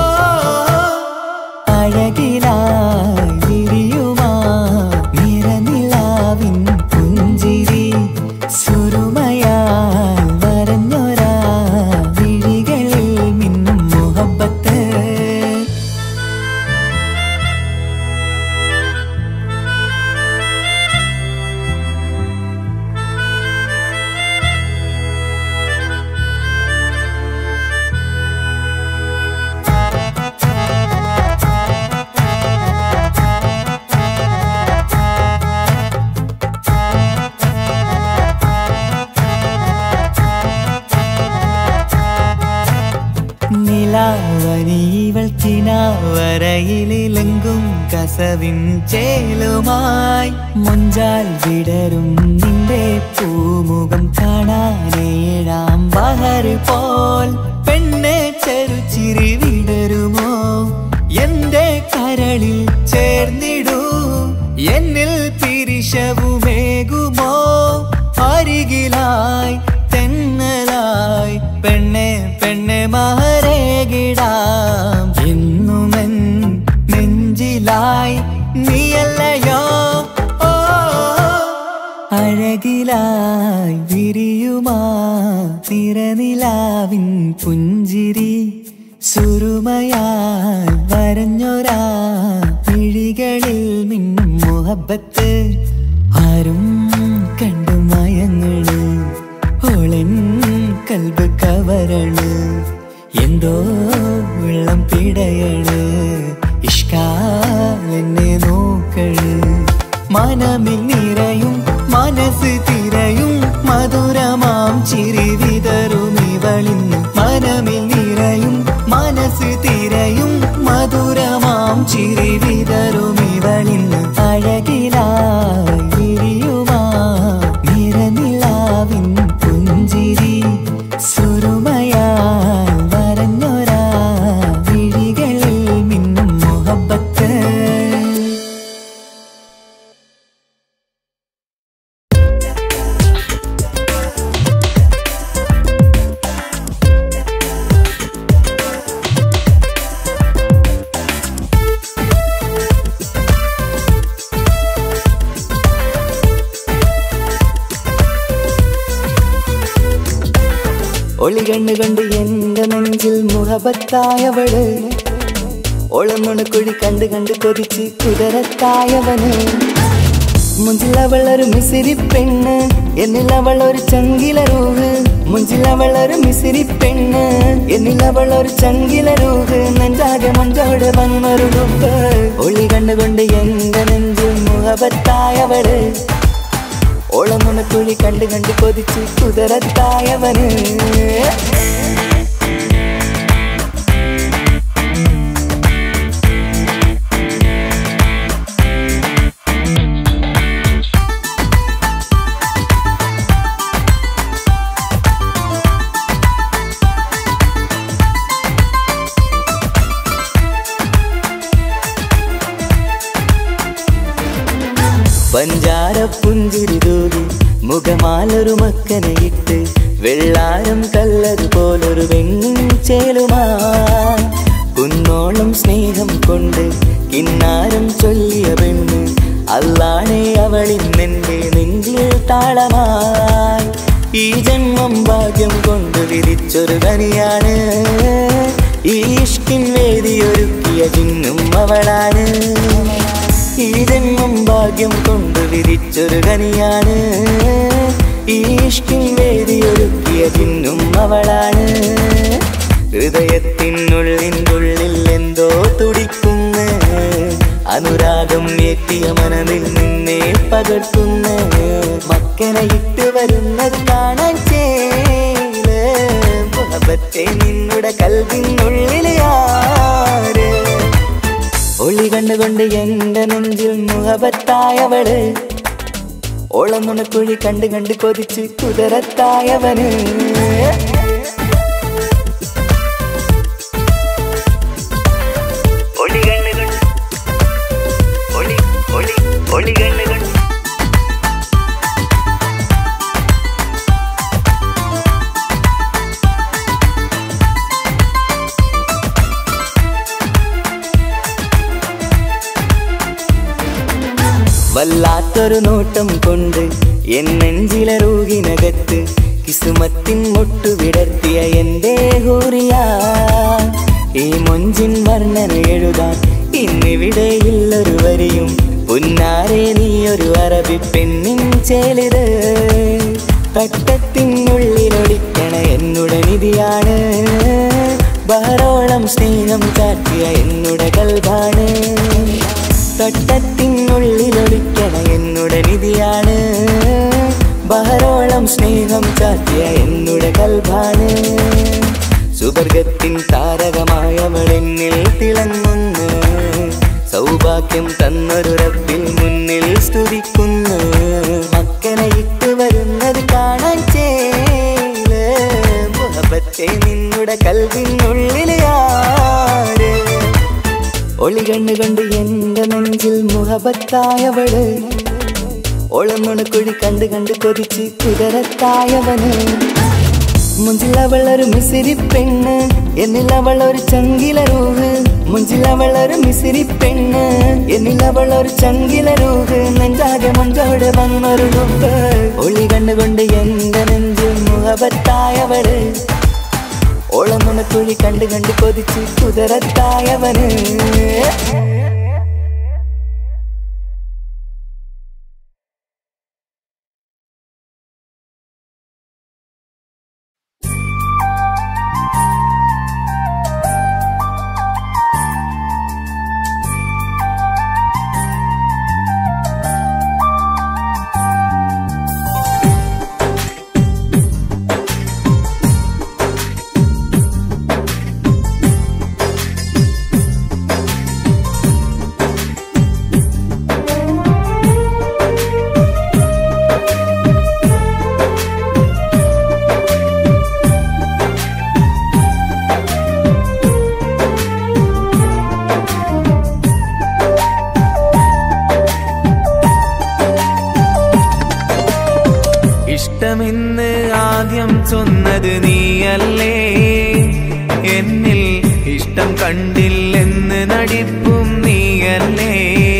അഴകിലായി വിരിയുമാ നിറനിലാവിൻ പുഞ്ചിരി സുരുമയാൽ വരഞ്ഞൊരാ വിഴികളിൽ മിന്നും മുഹബത്ത് താമരവരയിലെങ്കും കസവിൻ ചേലുമായി മുഞ്ചാൽ വിടരും നിന്റെ പൂമുഖം കാണാനേഴാം ബഹർ പോൽ പെണ്ണെ ചെറുചിരി വിടരുമോ എന്റെ കരളിൽ ചേർന്നിടൂ എന്നിൽ പിരിശവുമേകുമോ അരികിലായി തെന്നലായി പെണ്ണെ പെണ്ണെ മഹരേകിടാം എന്നുമെൻ നെഞ്ചിലായി നീയല്ലയോ ഓ അഴകിലായി വിരിയുമാ തിരനിലാവിൻ പുഞ്ചിരി സുരുമയാൽ വരഞ്ഞൊരാ വിഴികളിൽ മിന്നും മുഹബത്ത് ആരും കണ്ടു മയങ്ങള് ഓളൻ കൽബ് കവരണ് എന്തോ വെള്ളം പിടയണ് ഇഷ്കാൽ എന്നെ നോക്കള് മനമിൽ നിറയും മനസ്സ് തിരയും മധുരമാം ചിരി വിതറും ഇവളിന്ന് മനമിൽ നിറയും മനസ്സ് തിരയും മധുരമാം ചിരി വിതറും ഇവളിന്ന് അഴകിലായി വിരിയുമാ നിറനിലാവിൻ പുഞ്ചിരി സുരുമയാൽ വരഞ്ഞൊരാ വിഴികളിൽ മിന്നും മുഹബത്ത് ഒളികണ്ണ് കണ്ട് എന്റെ നെഞ്ചിൽ മുഹബത്തായവള് ഒളമുണക്കുഴി കണ്ട് കണ്ട് കൊതിച്ച് കുതിരത്തായവന് മുഞ്ചിൽ അവൾ ഒരു മിസിരി പെണ്ണ് എന്നിൽ അവൾ ഒരു ചങ്കില രൂഹ് മുഞ്ചിൽ അവൾ ഒരു മിസിരി പെണ്ണ് എന്നിൽ അവൾ ഒരു ചങ്കില രൂഹ് നെഞ്ചാകെ മഞ്ചോട് വന്നൊരു റുപ്പ് ഒളി കണ്ടുകൊണ്ട് എന്റെ നെഞ്ചിൽ മുഹബത്തായവള് ഓളമുണക്കുഴി കണ്ട് കണ്ട് കൊതിച്ച് കുതിരത്തായവന് പഞ്ചാര പുഞ്ചിരി തൂകി മുഖമാലൊരു മക്കനയിട്ട് വെള്ളാരം കല്ലതുപോലൊരു വെണ്ണും ചേലുമാ കുന്നോളം സ്നേഹം കൊണ്ട് കിന്നാരം ചൊല്ലിയ പെണ്ണ് അല്ലാണെ അവളിന്നെന്റെ നെഞ്ചിൽ താളമായി ഈ ജന്മം ഭാഗ്യം കൊണ്ട് വിധിച്ചൊരു കനിയാണ് ഈ ഇഷ്കിൻ വേദിയൊരുക്കിയ ചിന്നും അവളാണ് ഈ ജന്മം ഭാഗ്യം കൊണ്ട് വിരിച്ചൊരു കനിയാണ് ഈ ഇഷ്കിൻ വേദിയൊരുക്കിയ ചിന്നും അവളാണ് ഹൃദയത്തിനുള്ളിനുള്ളിൽ എന്തോ തുടിക്കുന്ന അനുരാഗം ഏറ്റിയ മനതിൽ നിന്നെ പകർത്തുന്ന മക്കനെ ഇട്ട് വരുന്നത് കാണാൻ ചേല് മുഹബത്തെ നിന്നുടെ കൽവിനുള്ളിലെ ആര് ഒളി കണ്ടുകൊണ്ട് എന്റെ നെഞ്ചിൽ മുഹബത്തായവള് ഓളമുണക്കുഴി കണ്ട് കണ്ട് കൊതിച്ച് കുതിരത്തായവന് ഒളി കണ്ണുകൊണ്ട് ഒളി ഒളി ഒളി കണ്ണുകൊണ്ട് വല്ലാത്തൊരു നോട്ടം കൊണ്ട് എൻ നെഞ്ചിലെ റൂഹിനകത്ത് കിസുമത്തിൻ മുട്ടു വിടർത്തിയ എന്റെ ഹൂറിയ ഈ മൊഞ്ചിൻ വർണ്ണന എഴുതാൻ ഇന്നിവിടെയില്ലൊരു വരിയും പുന്നാരെ നീ ഒരു അറബി പെണ്ണിൻ ചേലിത് തട്ടത്തിനുള്ളിലൊളിക്കണ എന്നുടെ നിധിയാണ് ബഹറോളം സ്നേഹം കാട്ടിയ എന്നുടെ കൽഭാണ് തട്ടത്തിനുള്ളിലൊളിക്കണ എന്നുടെ നിധിയാണ് ബഹറോളം സ്നേഹം ചാത്തിയ എന്നുടെ കൽഭാണ് സുവർഗത്തിൻ താരകമായവളെന്നിൽ തിളങ്ങുന്നു സൗഭാഗ്യം തന്നൊരു റബ്ബിൽ മുന്നിൽ സ്തുതിക്കുന്നു മക്കനെ ഇട്ട് വരുന്നത് കാണാൻ ചേല് മുഹബത്തെ നിന്നുടെ കൽവിനുള്ളിൽ ആര് ഒളി കണ്ണു കൊണ്ട് എന്റെ നെഞ്ചിൽ മുഹബത്തായവള് ഒളന്നുണക്കുഴി കണ്ട് കണ്ട് കൊതിച്ച് കുതിരത്തായവന് മുഞ്ചിൽ അവൾ ഒരു മിസിരി പെണ്ണ് എന്നിൽ അവൾ ഒരു ചങ്കില രൂഹ് മുഞ്ചിൽ അവൾ ഒരു മിസിരി പെണ്ണ് എന്നിൽ അവൾ ഒരു ചങ്കില രൂഹ് നെഞ്ചാകെ മഞ്ചോട് വന്നൊരു ലുക്ക് ഒളി കണ്ടുകൊണ്ട് എന്റെ നെഞ്ചിൽ മുഹബത്തായവള് ഓളമുണക്കുഴി കണ്ട് കണ്ട് കൊതിച്ച് കുതിരത്തായവന് ഇഷ്ടമെന്ന് ആദ്യം ചൊന്നത് നീയല്ലേ എന്നിൽ ഇഷ്ടം കണ്ടില്ലെന്ന് നടിപ്പും നീയല്ലേ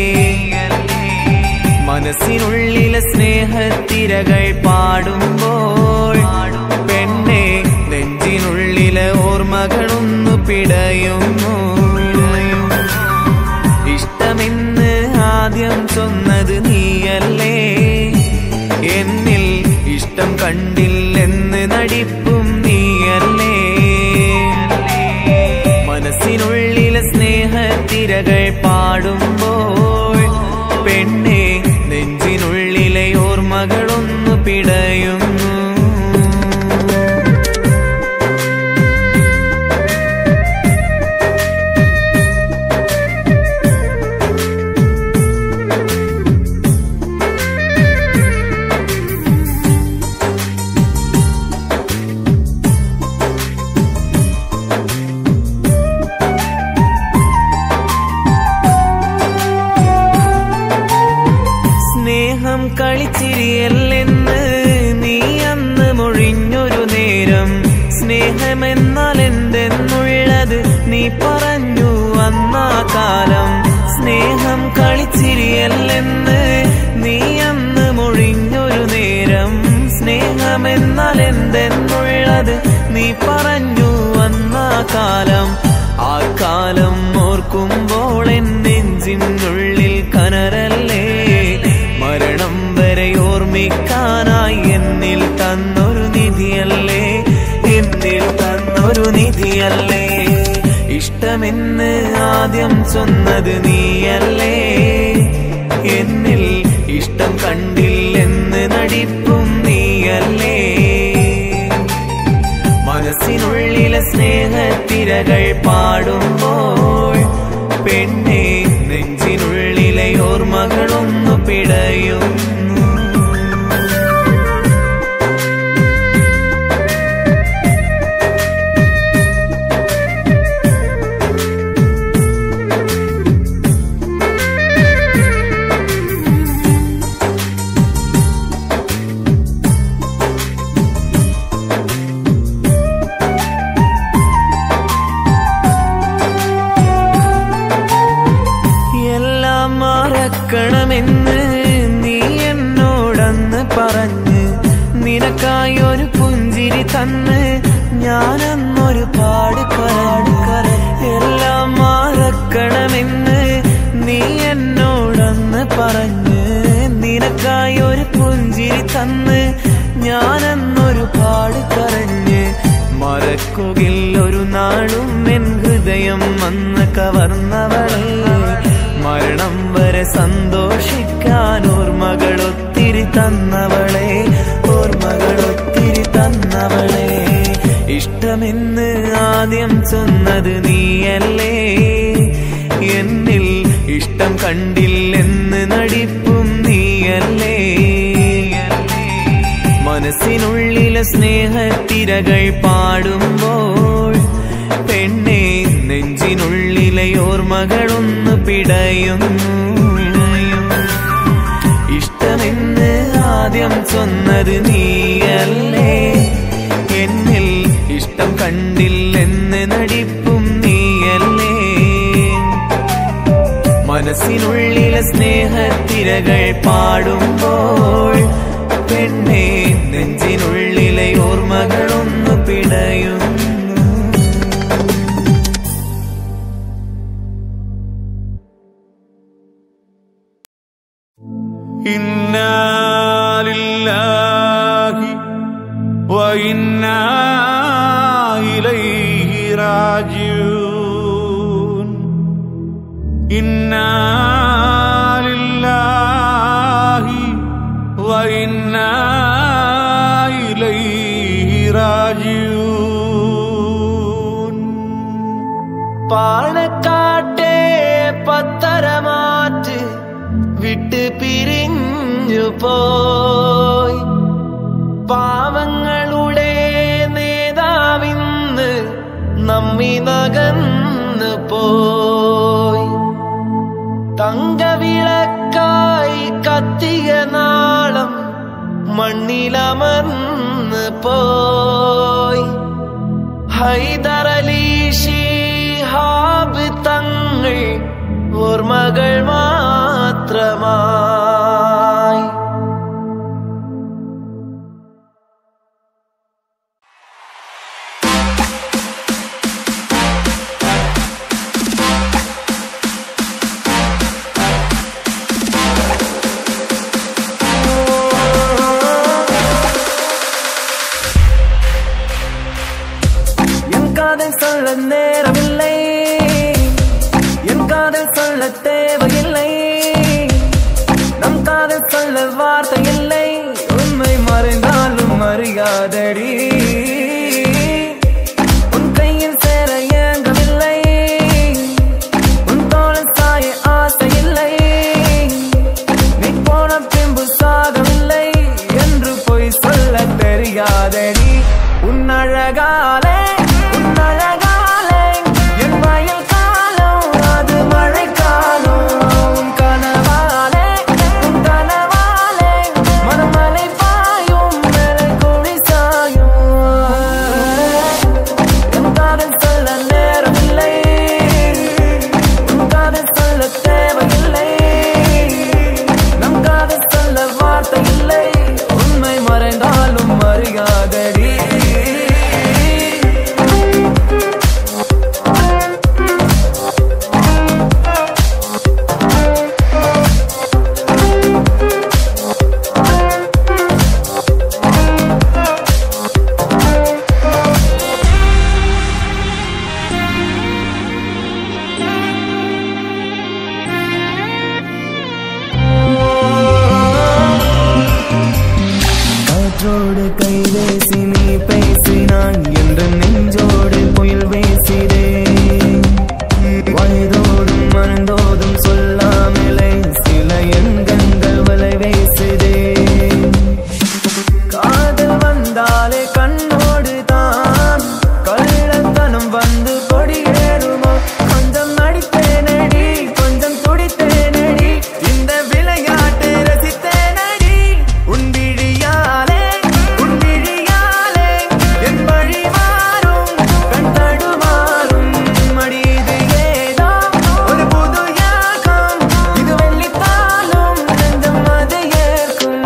മനസ്സിനുള്ളിലെ സ്നേഹത്തിരകൾ പാടുമ്പോൾ പെണ്ണെ നെഞ്ചിനുള്ളിലെ ഓർമ്മകളൊന്നു പിടയുന്നു ഇഷ്ടമെന്ന് ആദ്യം ചൊന്നത് നീയല്ലേ എന്നിൽ ഇഷ്ടം കണ്ടില്ലെന്ന് നടിപ്പും നീയല്ലേ മനസ്സിനുള്ളിലെ സ്നേഹത്തിരകൾ പാടുമ്പോൾ പെണ്ണെ നെഞ്ചിനുള്ളിലെ ഓർമ്മകളൊന്നു പിടയുന്നു സ്നേഹം കളിച്ചിരിയല്ലെന്ന് നീ അന്ന് മൊഴിഞ്ഞൊരു നേരം സ്നേഹമെന്നാൽ എന്തെന്നുള്ളത് നീ പറഞ്ഞു അന്നാ കാലം സ്നേഹം കളിച്ചിരിയല്ലെന്ന് നീ അന്ന് മൊഴിഞ്ഞൊരു നേരം സ്നേഹമെന്നാൽ എന്തെന്നുള്ളത് നീ പറഞ്ഞു അന്നാ കാലം ആ കാലം ഓർക്കുമ്പോൾ എൻ നെഞ്ചിനുള്ളിൽ കനരല്ലേ മരണം വരെ ഓർമ്മിക്കാനായി എന്നിൽ തന്നൊരു നിധിയല്ലേ എന്നിൽ തന്നൊരു നിധിയല്ലേ ഇഷ്ടമെന്ന് ആദ്യം ചൊന്നത് നീയല്ലേ എന്നിൽ ഇഷ്ടം കണ്ടില്ലെന്ന് നടിപ്പും നീയല്ലേ മനസ്സിനുള്ളിലെ സ്നേഹത്തിരകൾ പാടുമ്പോൾ പെണ്ണെ നെഞ്ചിനുള്ളിലെ ഓർമ്മകളൊന്നു പിടയുന്നു എല്ലാം മറക്കണമെന്ന് നീ എന്നോടന്ന് പറഞ്ഞ് നിനക്കായി ഒരു പുഞ്ചിരി തന്ന് ഞാനന്നൊരു പാട് കരട് കര എല്ലാം മറക്കണമെന്ന് നീ എന്നോടന്ന് പറഞ്ഞ് നിനക്കായി ഒരു പുഞ്ചിരി തന്ന് ഞാനന്നൊരു പാട് കരഞ്ഞ് മറക്കുകിൽ ഒരു നാളും എൻ ഹൃദയം വന്ന് കവർന്നവളെ മരണം വരെ സന്തോഷിക്കാൻ ഓർമ്മകൾ ഒത്തിരി തന്നവളെ ഓർമ്മകൾ ഒത്തിരി തന്നവളെ ഇഷ്ടമെന്ന് ആ ചൊന്നത് നീയല്ലേ എന്നിൽ ഇഷ്ടം കണ്ടില്ലെന്ന് നടിപ്പും നീയല്ലേ മനസ്സിനുള്ളിലെ സ്നേഹത്തിരകൾ പാടുമ്പോൾ പെണ്ണെ നെഞ്ചിനുള്ളിലെ ഓർമ്മകളൊന്ന് പിടയുന്നു ഇഷ്ടമെന്ന് ആദ്യം ചൊന്നത് നീയല്ലേ എന്നിൽ ഇഷ്ടം കണ്ടില്ലെന്ന് നടിപ്പും നീയല്ലേ മനസ്സിനുള്ളിലെ സ്നേഹത്തിരകൾ പാടുമ്പോൾ പെണ്ണെ നെഞ്ചിനുള്ളിലെ ഓർമ്മകളൊന്നു പിടയുന്നു إنا لله وإنا إليه راجعون إنا لله وإنا إليه راجعون പാണക്കാട്ടെ പത്തരമാറ്റ് വിട്ട് പിരിഞ്ഞു പോയി പാവങ്ങളുടെ നേതാവിന്ന് നമ്മി നകന്നു പോയി തങ്കവിളക്കായി കത്തിയ നാളം മണ്ണിലമർന്ന് പോയി ഹൈദരലി ഷിഹാബ് തങ്ങൾ ഓർമ്മകൾ മാത്രമായി என் காதல் சொல்ல நேரமில்லை என் காதல் சொல்ல தேவையில்லை நம் காதல் சொல்ல வார்த்தை இல்லை உண்மை மறைந்தாலும் அறியாதடி உன் கையில் சேர ஏங்கவில்லை உன் தோழன் சாய ஆசை இல்லை நீ போன பின்பு சாகவில்லை என்று பொய் சொல்ல தெரியாதடி உன் அழகாலே உன் அழகாலே என் வயல் காலம் அது மழைக்காலம் உன் கனவாலே உன் கனவாலே மனமலை பாயும் மேலே குடி சாயும் என் காதல் சொல்ல நேரமில்லை உன் காதல் சொல்ல தேவையில்லை நம் காதல் சொல்ல வார்த்தை இல்லை உண்மை மறைந்தாலும் அறியாதடி காற்றோடு கை பேசி நீ பேசினான் என்று நெஞ்சோடு புயல் பேசினேன் வயதோடும் மறந்தோதும் சொல்லாமலே சில எண்கண்கள் வலை வீசுதேன் காதல் வந்தாலே கண்ணோடு தான் கள்ளத்தனம் வந்து கொடியேறுமோ கொஞ்சம் நடித்தேனடி கொஞ்சம் துடித்தேனடி இந்த விளையாட்டு ரசித்தேனடி உன் விழியாலே உன் விழியாலே என் வழி மாறும் கண் தடுமாறும் மடி இது ஏதோ ஒரு புது யாகம் இது வெள்ளித்தாலும் நெஞ்சம் அது ஏற்கும்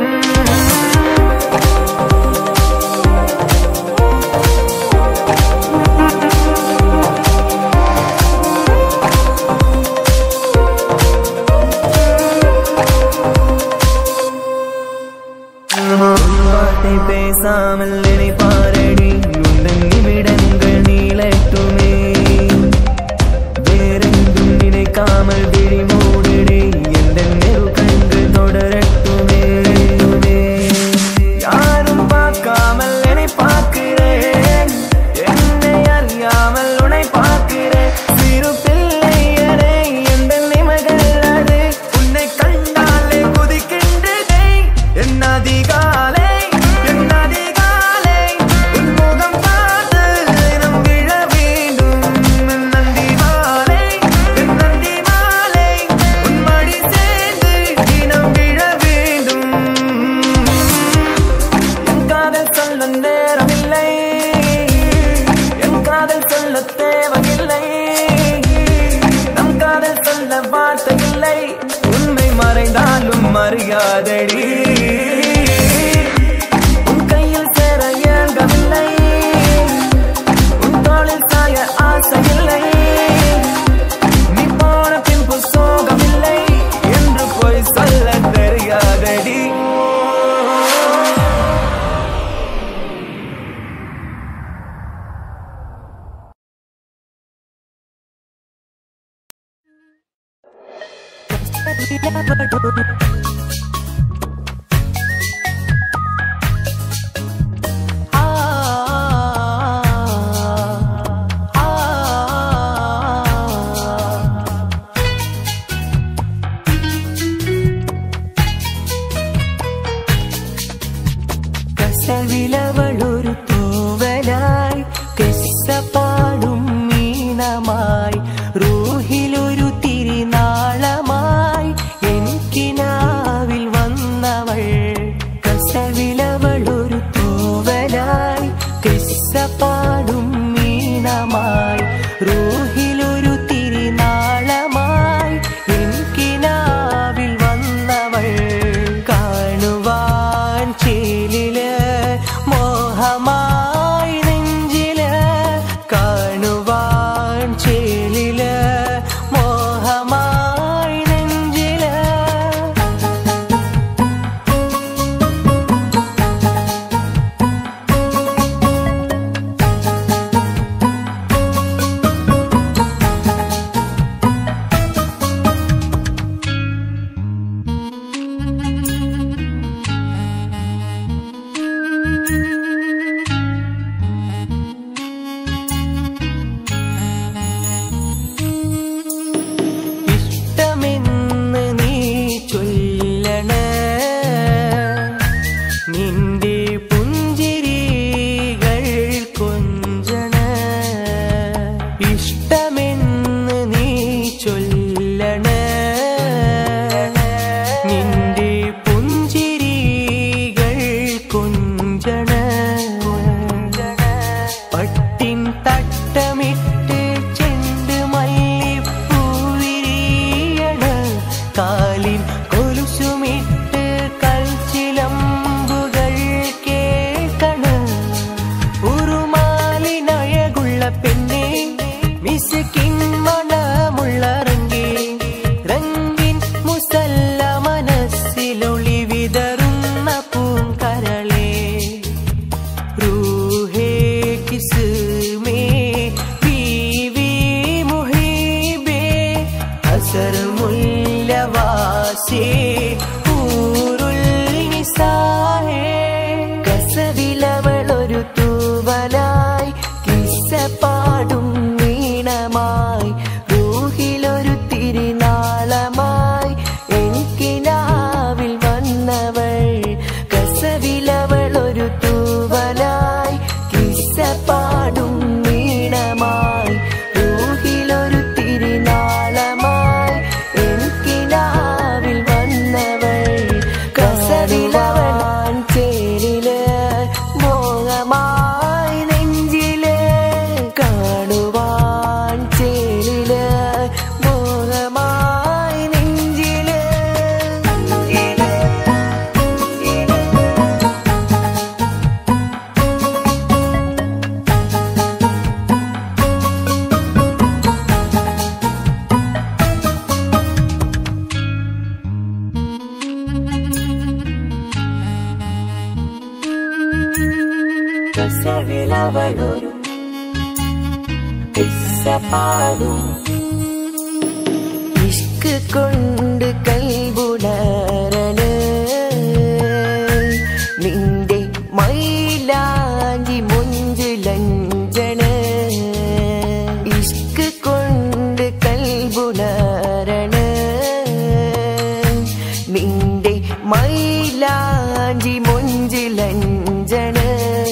வார்த்தை பேசாமல் நினைப்பாரடி உந்தன் நிமிடங்கள் நீளட்டுமே வேறெங்கும் நினைக்காமல் விழி மூடிடே எந்த நெரு கண்கள் தொடரட்டுமே யாரும் பார்க்காமல் என்னை பார்க்கிறேன் என்னை அறியாமல் நதிவாலே என் நதிகாலே உன் முகம் பார்த்து தினம் விழ வேண்டும் என் நந்திவாலே என் நந்திவாலே உன் மடி சேர்ந்து தினம் விழ வேண்டும் என் காதல் சொல்ல நேரமில்லை என் காதல் சொல்ல தேவையில்லை நம் காதல் சொல்ல வார்த்தை இல்லை உண்மை மறைந்தாலும் மரியாதடி உன் கையில் சேர இயங்கவில்லை உன் தோளில் சாய ஆசை இல்லை நீ போன பின்பு சோகமில்லை என்று போய் சொல்ல தெரியாதடி കസവിലവളൊരു തൂവലായി കെസ്സപ്പാടും മീനമായി റൂഹിലൊരു തിരിനാളമായി എനിക്കിനാവിൽ വന്നവൾ കസവിലവളൊരു തൂവലായി കെസ്സപ്പാടും മീനമായി റൂഹിലൊരു തിരിനാളമായി എനിക്കിനാവിൽ വന്നവൾ കാണുവാൻ ചേലില് മോഹമായി നെഞ്ചില് കാണുവാൻ ചേലില് മോഹമായി നെഞ്ചില് ഇഷ്ടമെന്ന് നീ ചൊല്ലണേ നിന്റെ പുഞ്ചിരികൾ കൊഞ്ചണ ഇഷ്ടമെന്ന് നീ ചൊല്ലണേ നിന്റെ പുഞ്ചിരികൾ കൊഞ്ചണ പട്ടിൻ തട്ടമിട്ട് ചെണ്ട് മല്ലിപ്പൂവിരിയണ കാലിൽ കൊലുസുമിട്ട് കൽച്ചിലമ്പുകൾ കേൾക്കണ ഉറുമാലിനഴകുള്ള പെണ്ണെ മിസുക്കിൻ മണമുള്ള റങ്കി റങ്കിൻ മുസല്ല മനസ്സിലൊളി വിതറുന്ന പൂങ്കരളേ रूहे किस में बीवी मुहिबे असर മുല്ലവാസേ ഊരുൽ നിസാഹേ കസവിലവളൊരു തൂവലായി കിസ്സപ്പാടും വീണമായി റൂഹിലൊരു തിരിനാളമായി എനിക്കിനാവിൽ വന്നവൾ കസവിലവളൊരു തൂവലായി കിസ്സപ്പാടും വീണമായി റൂഹിലൊരു തിരിനാളമായി എനിക്കിനാവിൽ വന്നവൾ കസവിലവളാൻ ചേരില് മോഹമായി നെഞ്ചില് കാണുവാൻ ചേരില് മോഹമായി നെഞ്ചില് കസവിലവളൊരു കിസ്സപ്പാടും ഇഷ്ക് കൊണ്ട് കൽബുണരണ നിന്റെ മൈലാഞ്ചി മുഞ്ചുലഞ്ചണ ഇഷ്ക് കൊണ്ട് കൽബുണരണ നിന്റെ മൈലാഞ്ചി മുഞ്ചുലഞ്ചണ നെഞ്ചിലഞ്ചണ്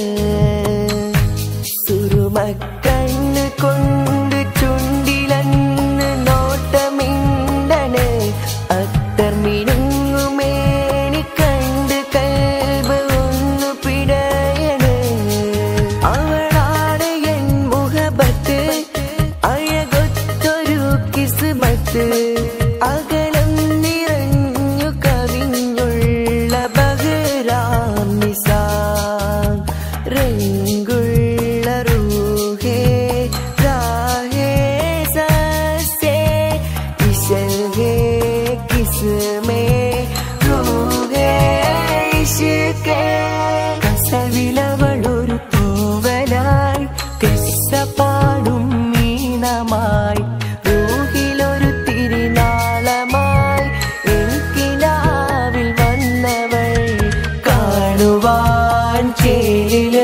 സുറുമക്കണ്ണ് കൊണ്ട് ചുണ്ടിലന്ന് നോട്ടമിണ്ടണ് അത്തർ മിനുങ്ങുമേനി കണ്ട് കൽബ് ഒന്നു പിടയണ് അവളാണ് എൻ മുഖബത്ത് അഴകൊത്തൊരു കിസ്മത്ത് അകലം നിറഞ്ഞു കവിഞ്ഞുള്ള ബഹുരാം നിസാം രംഗുള്ള റൂഹേ രാഹേ സസ്യേ ഇശൽഹേ കിസ്മേ റൂഹേ ഇഷ്കേ കസവിലവളൊരു പൂവലായി കിസ്സപ്പാടും മീനമായി റൂഹിലൊരു തിരുനാളമായി എനിക്കിനാവിൽ വന്നവൾ കാണുവാൻ ചേരില്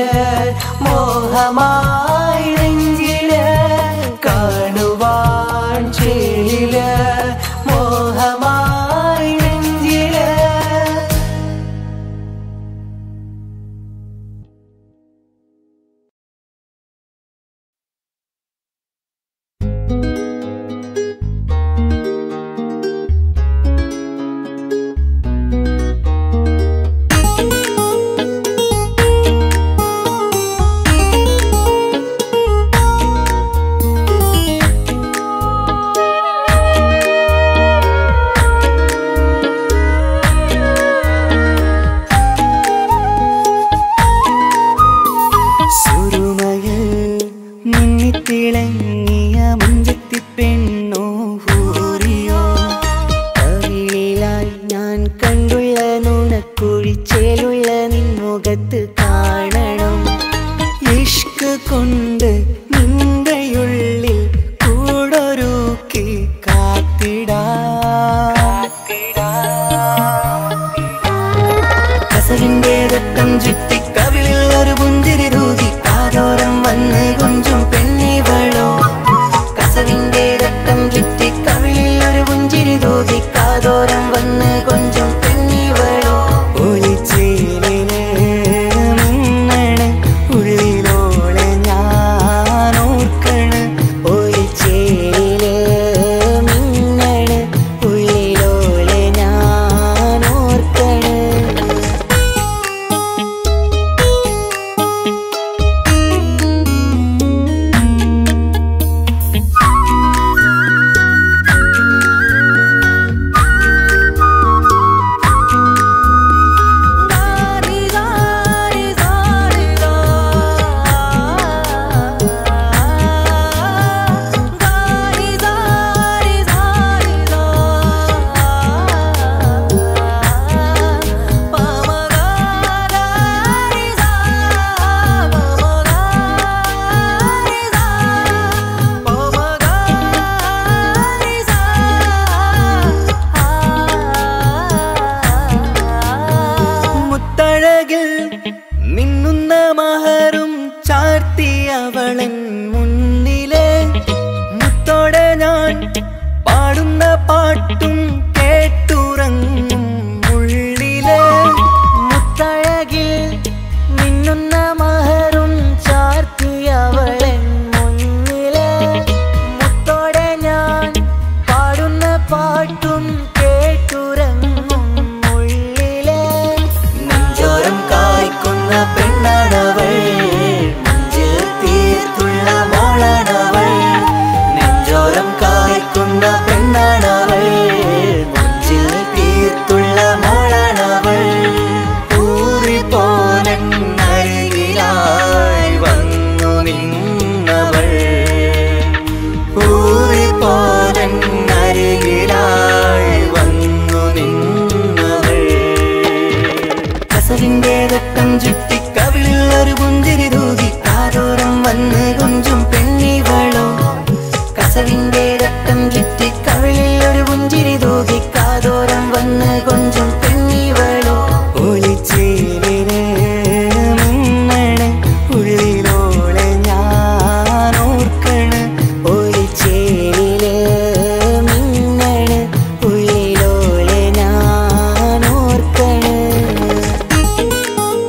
മോഹമായി നെഞ്ചില് കാണുവാൻ ചേരില് മോഹമായി നെഞ്ചില് സുറുമയിൽ മിന്നിത്തിളങ്ങിയ മുഞ്ചത്തി പെണ്ണോ ഹൂറിയോ കവിളിലായി ഞാൻ കണ്ടുള്ള നുണക്കുഴിച്ചേലുള്ള നിൻമുഖത്ത് കാണണം ഇഷ്ക് കൊണ്ട് നിന്റെയുള്ളിൽ കൂടൊരുക്കി കാത്തിടാ കസവിന്റെ രക്തം ചുറ്റി കവിളിൽ ഒരു പുഞ്ചിരി തൂകി കാതോരം വന്ന് കൊഞ്ചും പെണ്ണിവളോ കസവിന്റെ രക്തം ചുറ്റി കവിളിൽ ഒരു പുഞ്ചിരി തൂകി കാതോരം വന്ന് കൊഞ്ചും പെണ്ണിവളോ ഒളിച്ചേലിന് മിന്നണ് ഉള്ളിലോളെ ഞാൻ ഓർക്കണ് ഒളിച്ചേലില് മിന്നണ് ഉള്ളിലോളെ ഞാൻ ഓർക്കണ് മുത്തഴകിൽ മിന്നുന്ന മഹറും ചാർത്തി അവളൻ മുന്നിലെ മുത്തോടെ ഞാൻ പാടുന്ന പാട്ടും കേട്ടുറങ്ങും ഉള്ളിലെ മുത്തഴകിൽ മിന്നുന്ന മഹറും ചാർത്തി അവളൻ മുന്നിലെ മുത്തോടെ ഞാൻ പാടുന്ന പാട്ടും കേട്ടുറങ്ങും ഉള്ളിലെ നെഞ്ചോരം കായ്ക്കുന്ന പെണ്ണാണവൾ നെഞ്ചിൽ തീർത്തുള്ള മോളാണവൾ നെഞ്ചോരം കായ്ക്കുന്ന പെണ്ണാണവൾ നെഞ്ചിൽ തീർത്തുള്ള മോളാണവൾ ഊറി പോലരികിലായി വന്നു നിന്നവൾ ഊറി പോലരികിലായി വന്നു നിന്നവൾ കസവിന്റെ രക്തം ചുറ്റി കവിളിൽ ഒരു പുഞ്ചിരി തൂകി കാതോരം വന്ന് കൊഞ്ചും പെണ്ണിവളോ കസവിന്റെ രക്തം ചുറ്റി കവിളിൽ ഒരു പുഞ്ചിരി തൂകി കാതോരം വന്ന് കൊഞ്ചും പെണ്ണിവളോ ഒളിച്ചേലിന് മിന്നണ് ഉള്ളിലോളെ ഞാൻ ഓർക്കണ് ഒളിച്ചേലില് മിന്നണ് ഉള്ളിലോളെ ഞാൻ ഓർക്കണ്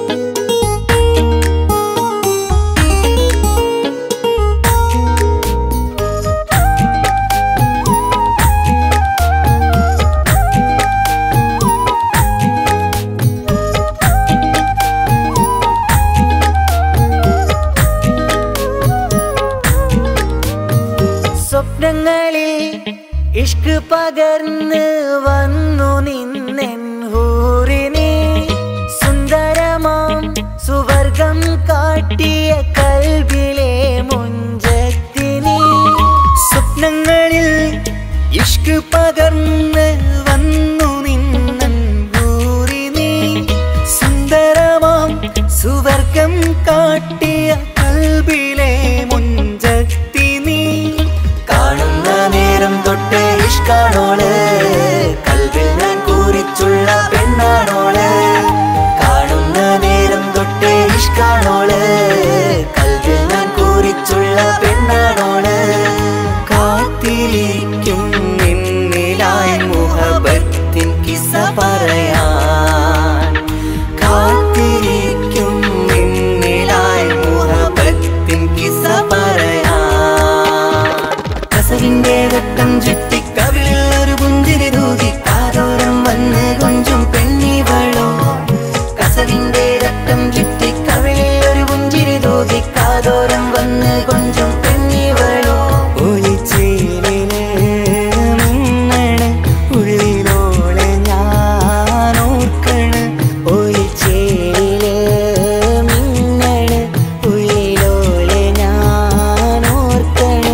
പകർന്ന് വന്നു നിന്നെൻ ഹൂറിനെ സുന്ദരമാം സുവർഗം കാട്ടിയ കൽബിലെ മുഞ്ചത്തിനെ സ്വപ്നങ്ങളിൽ ഇഷ്ക് പകർന്ന് വന്നു നിന്നൻ ഹൂറിനെ സുന്ദരമാം സുവർഗം കാട്ടിയ കൽബിലെ മുഞ്ചത്തി നീ കാണുന്ന നേരം തൊട്ട് ഇഷ്കാണോള് കൽവിൽ ഞാൻ കൂറിച്ചുള്ള പെണ്ണാണോള് കാണുന്ന നേരം തൊട്ട് ഇഷ്കാണോള് കൽവിൽ ഞാൻ കൂറിച്ചുള്ള പെണ്ണാണോള് കാത്തിരിക്കും നിന്നിലായി മുഹബത്തിൻ കിസ പറയാൻ കാത്തിരിക്കും നിന്നിലായി മുഹബത്തിൻ കിസ പറയാൻ കസവിന്റെ വെട്ടം ചുറ്റി കവിളിൽ ഒരു പുഞ്ചിരി തൂകി കാതോരം വന്ന് കൊഞ്ചും പെണ്ണിവളോ കസവിന്റെ രക്തം ചുറ്റി കവിളിൽ ഒരു പുഞ്ചിരി തൂകി കാതോരം വന്ന് കൊഞ്ചും പെണ്ണിവളോ ഒളിച്ചേലിന് മിന്നണ് ഉള്ളിലോളെ ഞാൻ ഓർക്കണ് ഒളിച്ചേലില് മിന്നണ് ഉള്ളിലോളെ ഞാൻ ഓർക്കണ്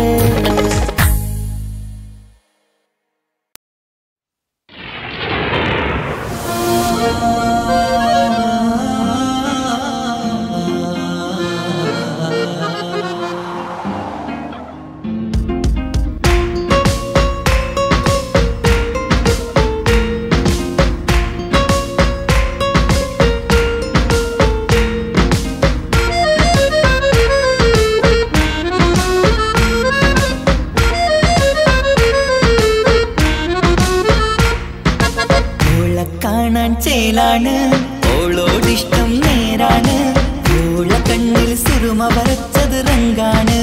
ഓളെ കാണാൻ ചേലാണ് ഓളോടിഷ്ടം നേരാണ് ഓള കണ്ണിൽ സുറുമ വരച്ചത് റങ്കാണ്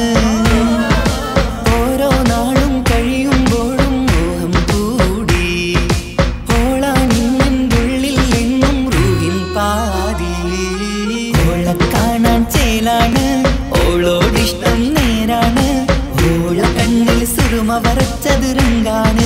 ഓരോ നാളും കഴിയുമ്പോഴും മോഹം കൂടി ഓളാണിന്നുള്ളിൽ എന്നും റൂഹിൻ പാതി ഓളെ കാണാൻ ചേലാണ് ഓളോടിഷ്ടം നേരാണ് ഓള കണ്ണിൽ സുറുമ വരച്ചത് റങ്കാണ്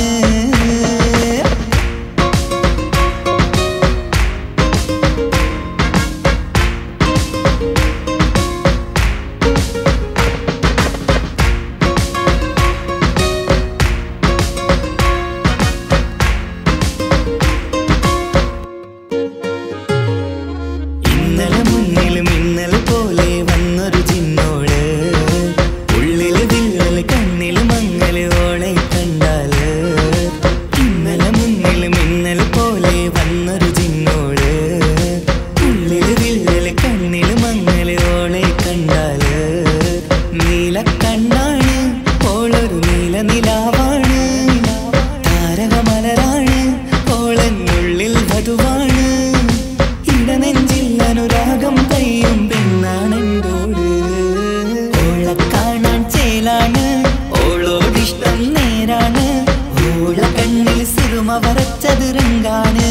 ഇന്നലെ മുന്നിലും ഇന്നലെ പോലെ വന്നൊരു ചിന്നോള് ഉള്ളില് വില്ലല് കണ്ണില് മങ്ങല് ഓളെ കണ്ടാല് ഇന്നലെ മുന്നിലും ഇന്നലെ പോലെ വന്നൊരു ചിന്നോള് ഉള്ളില് വില്ലല് കണ്ണില് മങ്ങല് ഓളെ കണ്ടാല് നീല കണ്ണാണ് ഓളൊരു നീല നിലാവാണ് താരകമലരാണ് ഓളെന്നുള്ളിൽ വധുവാണ് ഇടനെഞ്ചിൽ അനുരാഗം പെയ്യും പെണ്ണാണെന്തോട് ഓളെ കാണാൻ ചേലാണ് ഓളോടിഷ്ടം നേരാണ് ഓള കണ്ണിൽ സിറുമ വരച്ചത് രംഗാണ്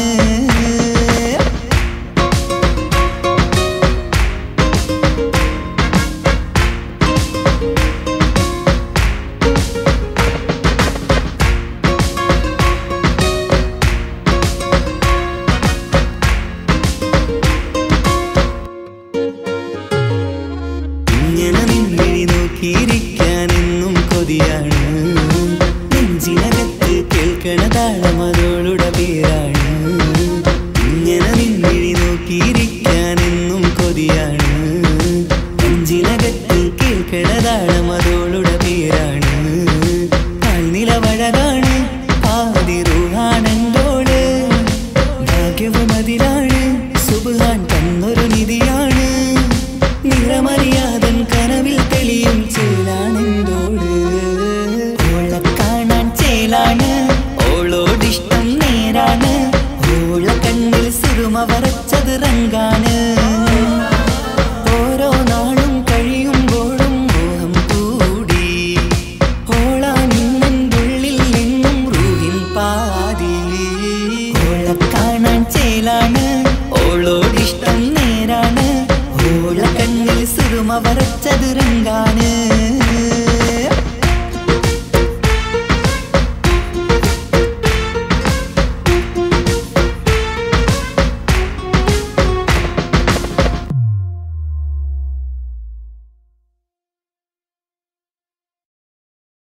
ഇങ്ങനെ നിന്നിഴി നോക്കിയിരിക്കാൻ എന്നും കൊതിയാണ് നെഞ്ചിനകത്ത് കേൾക്കണ താളം അതോളുടെ പേരാണ് ഇങ്ങനെ നിന്നിഴി നോക്കിയിരിക്കാൻ എന്നും കൊതിയാണ് നെഞ്ചിനകത്ത് കേൾക്കണ താളം അതോളുടെ പേരാണ് കാൽനിലവഴകാണ് ആദി റൂഹാണെന്തോട് ഭാഗ്യവും അതിലാണ് സുബാൻ തന്നൊരു നിധിയാണ് നിറമറിയാതൻ കനവിൽ തെളിയും ചേലാണെന്തോട് ഓളെ കാണാൻ ചേലാണ് ഓളോടിഷ്ടം നേരാണ് ഓള കണ്ണിൽ സിറുമ വരച്ചത് റങ്കാണ് ഓരോ നാളും കഴിയുമ്പോഴും മോഹം കൂടി ഓളാനിന്നുള്ളിൽ എന്നും റൂഹിൻ പാതി ഓളെ കാണാൻ ചേലാണ് ഓളോടിഷ്ടം നേരാണ് ഓള കണ്ണിൽ സുറുമ വരച്ചത് രംഗാണ്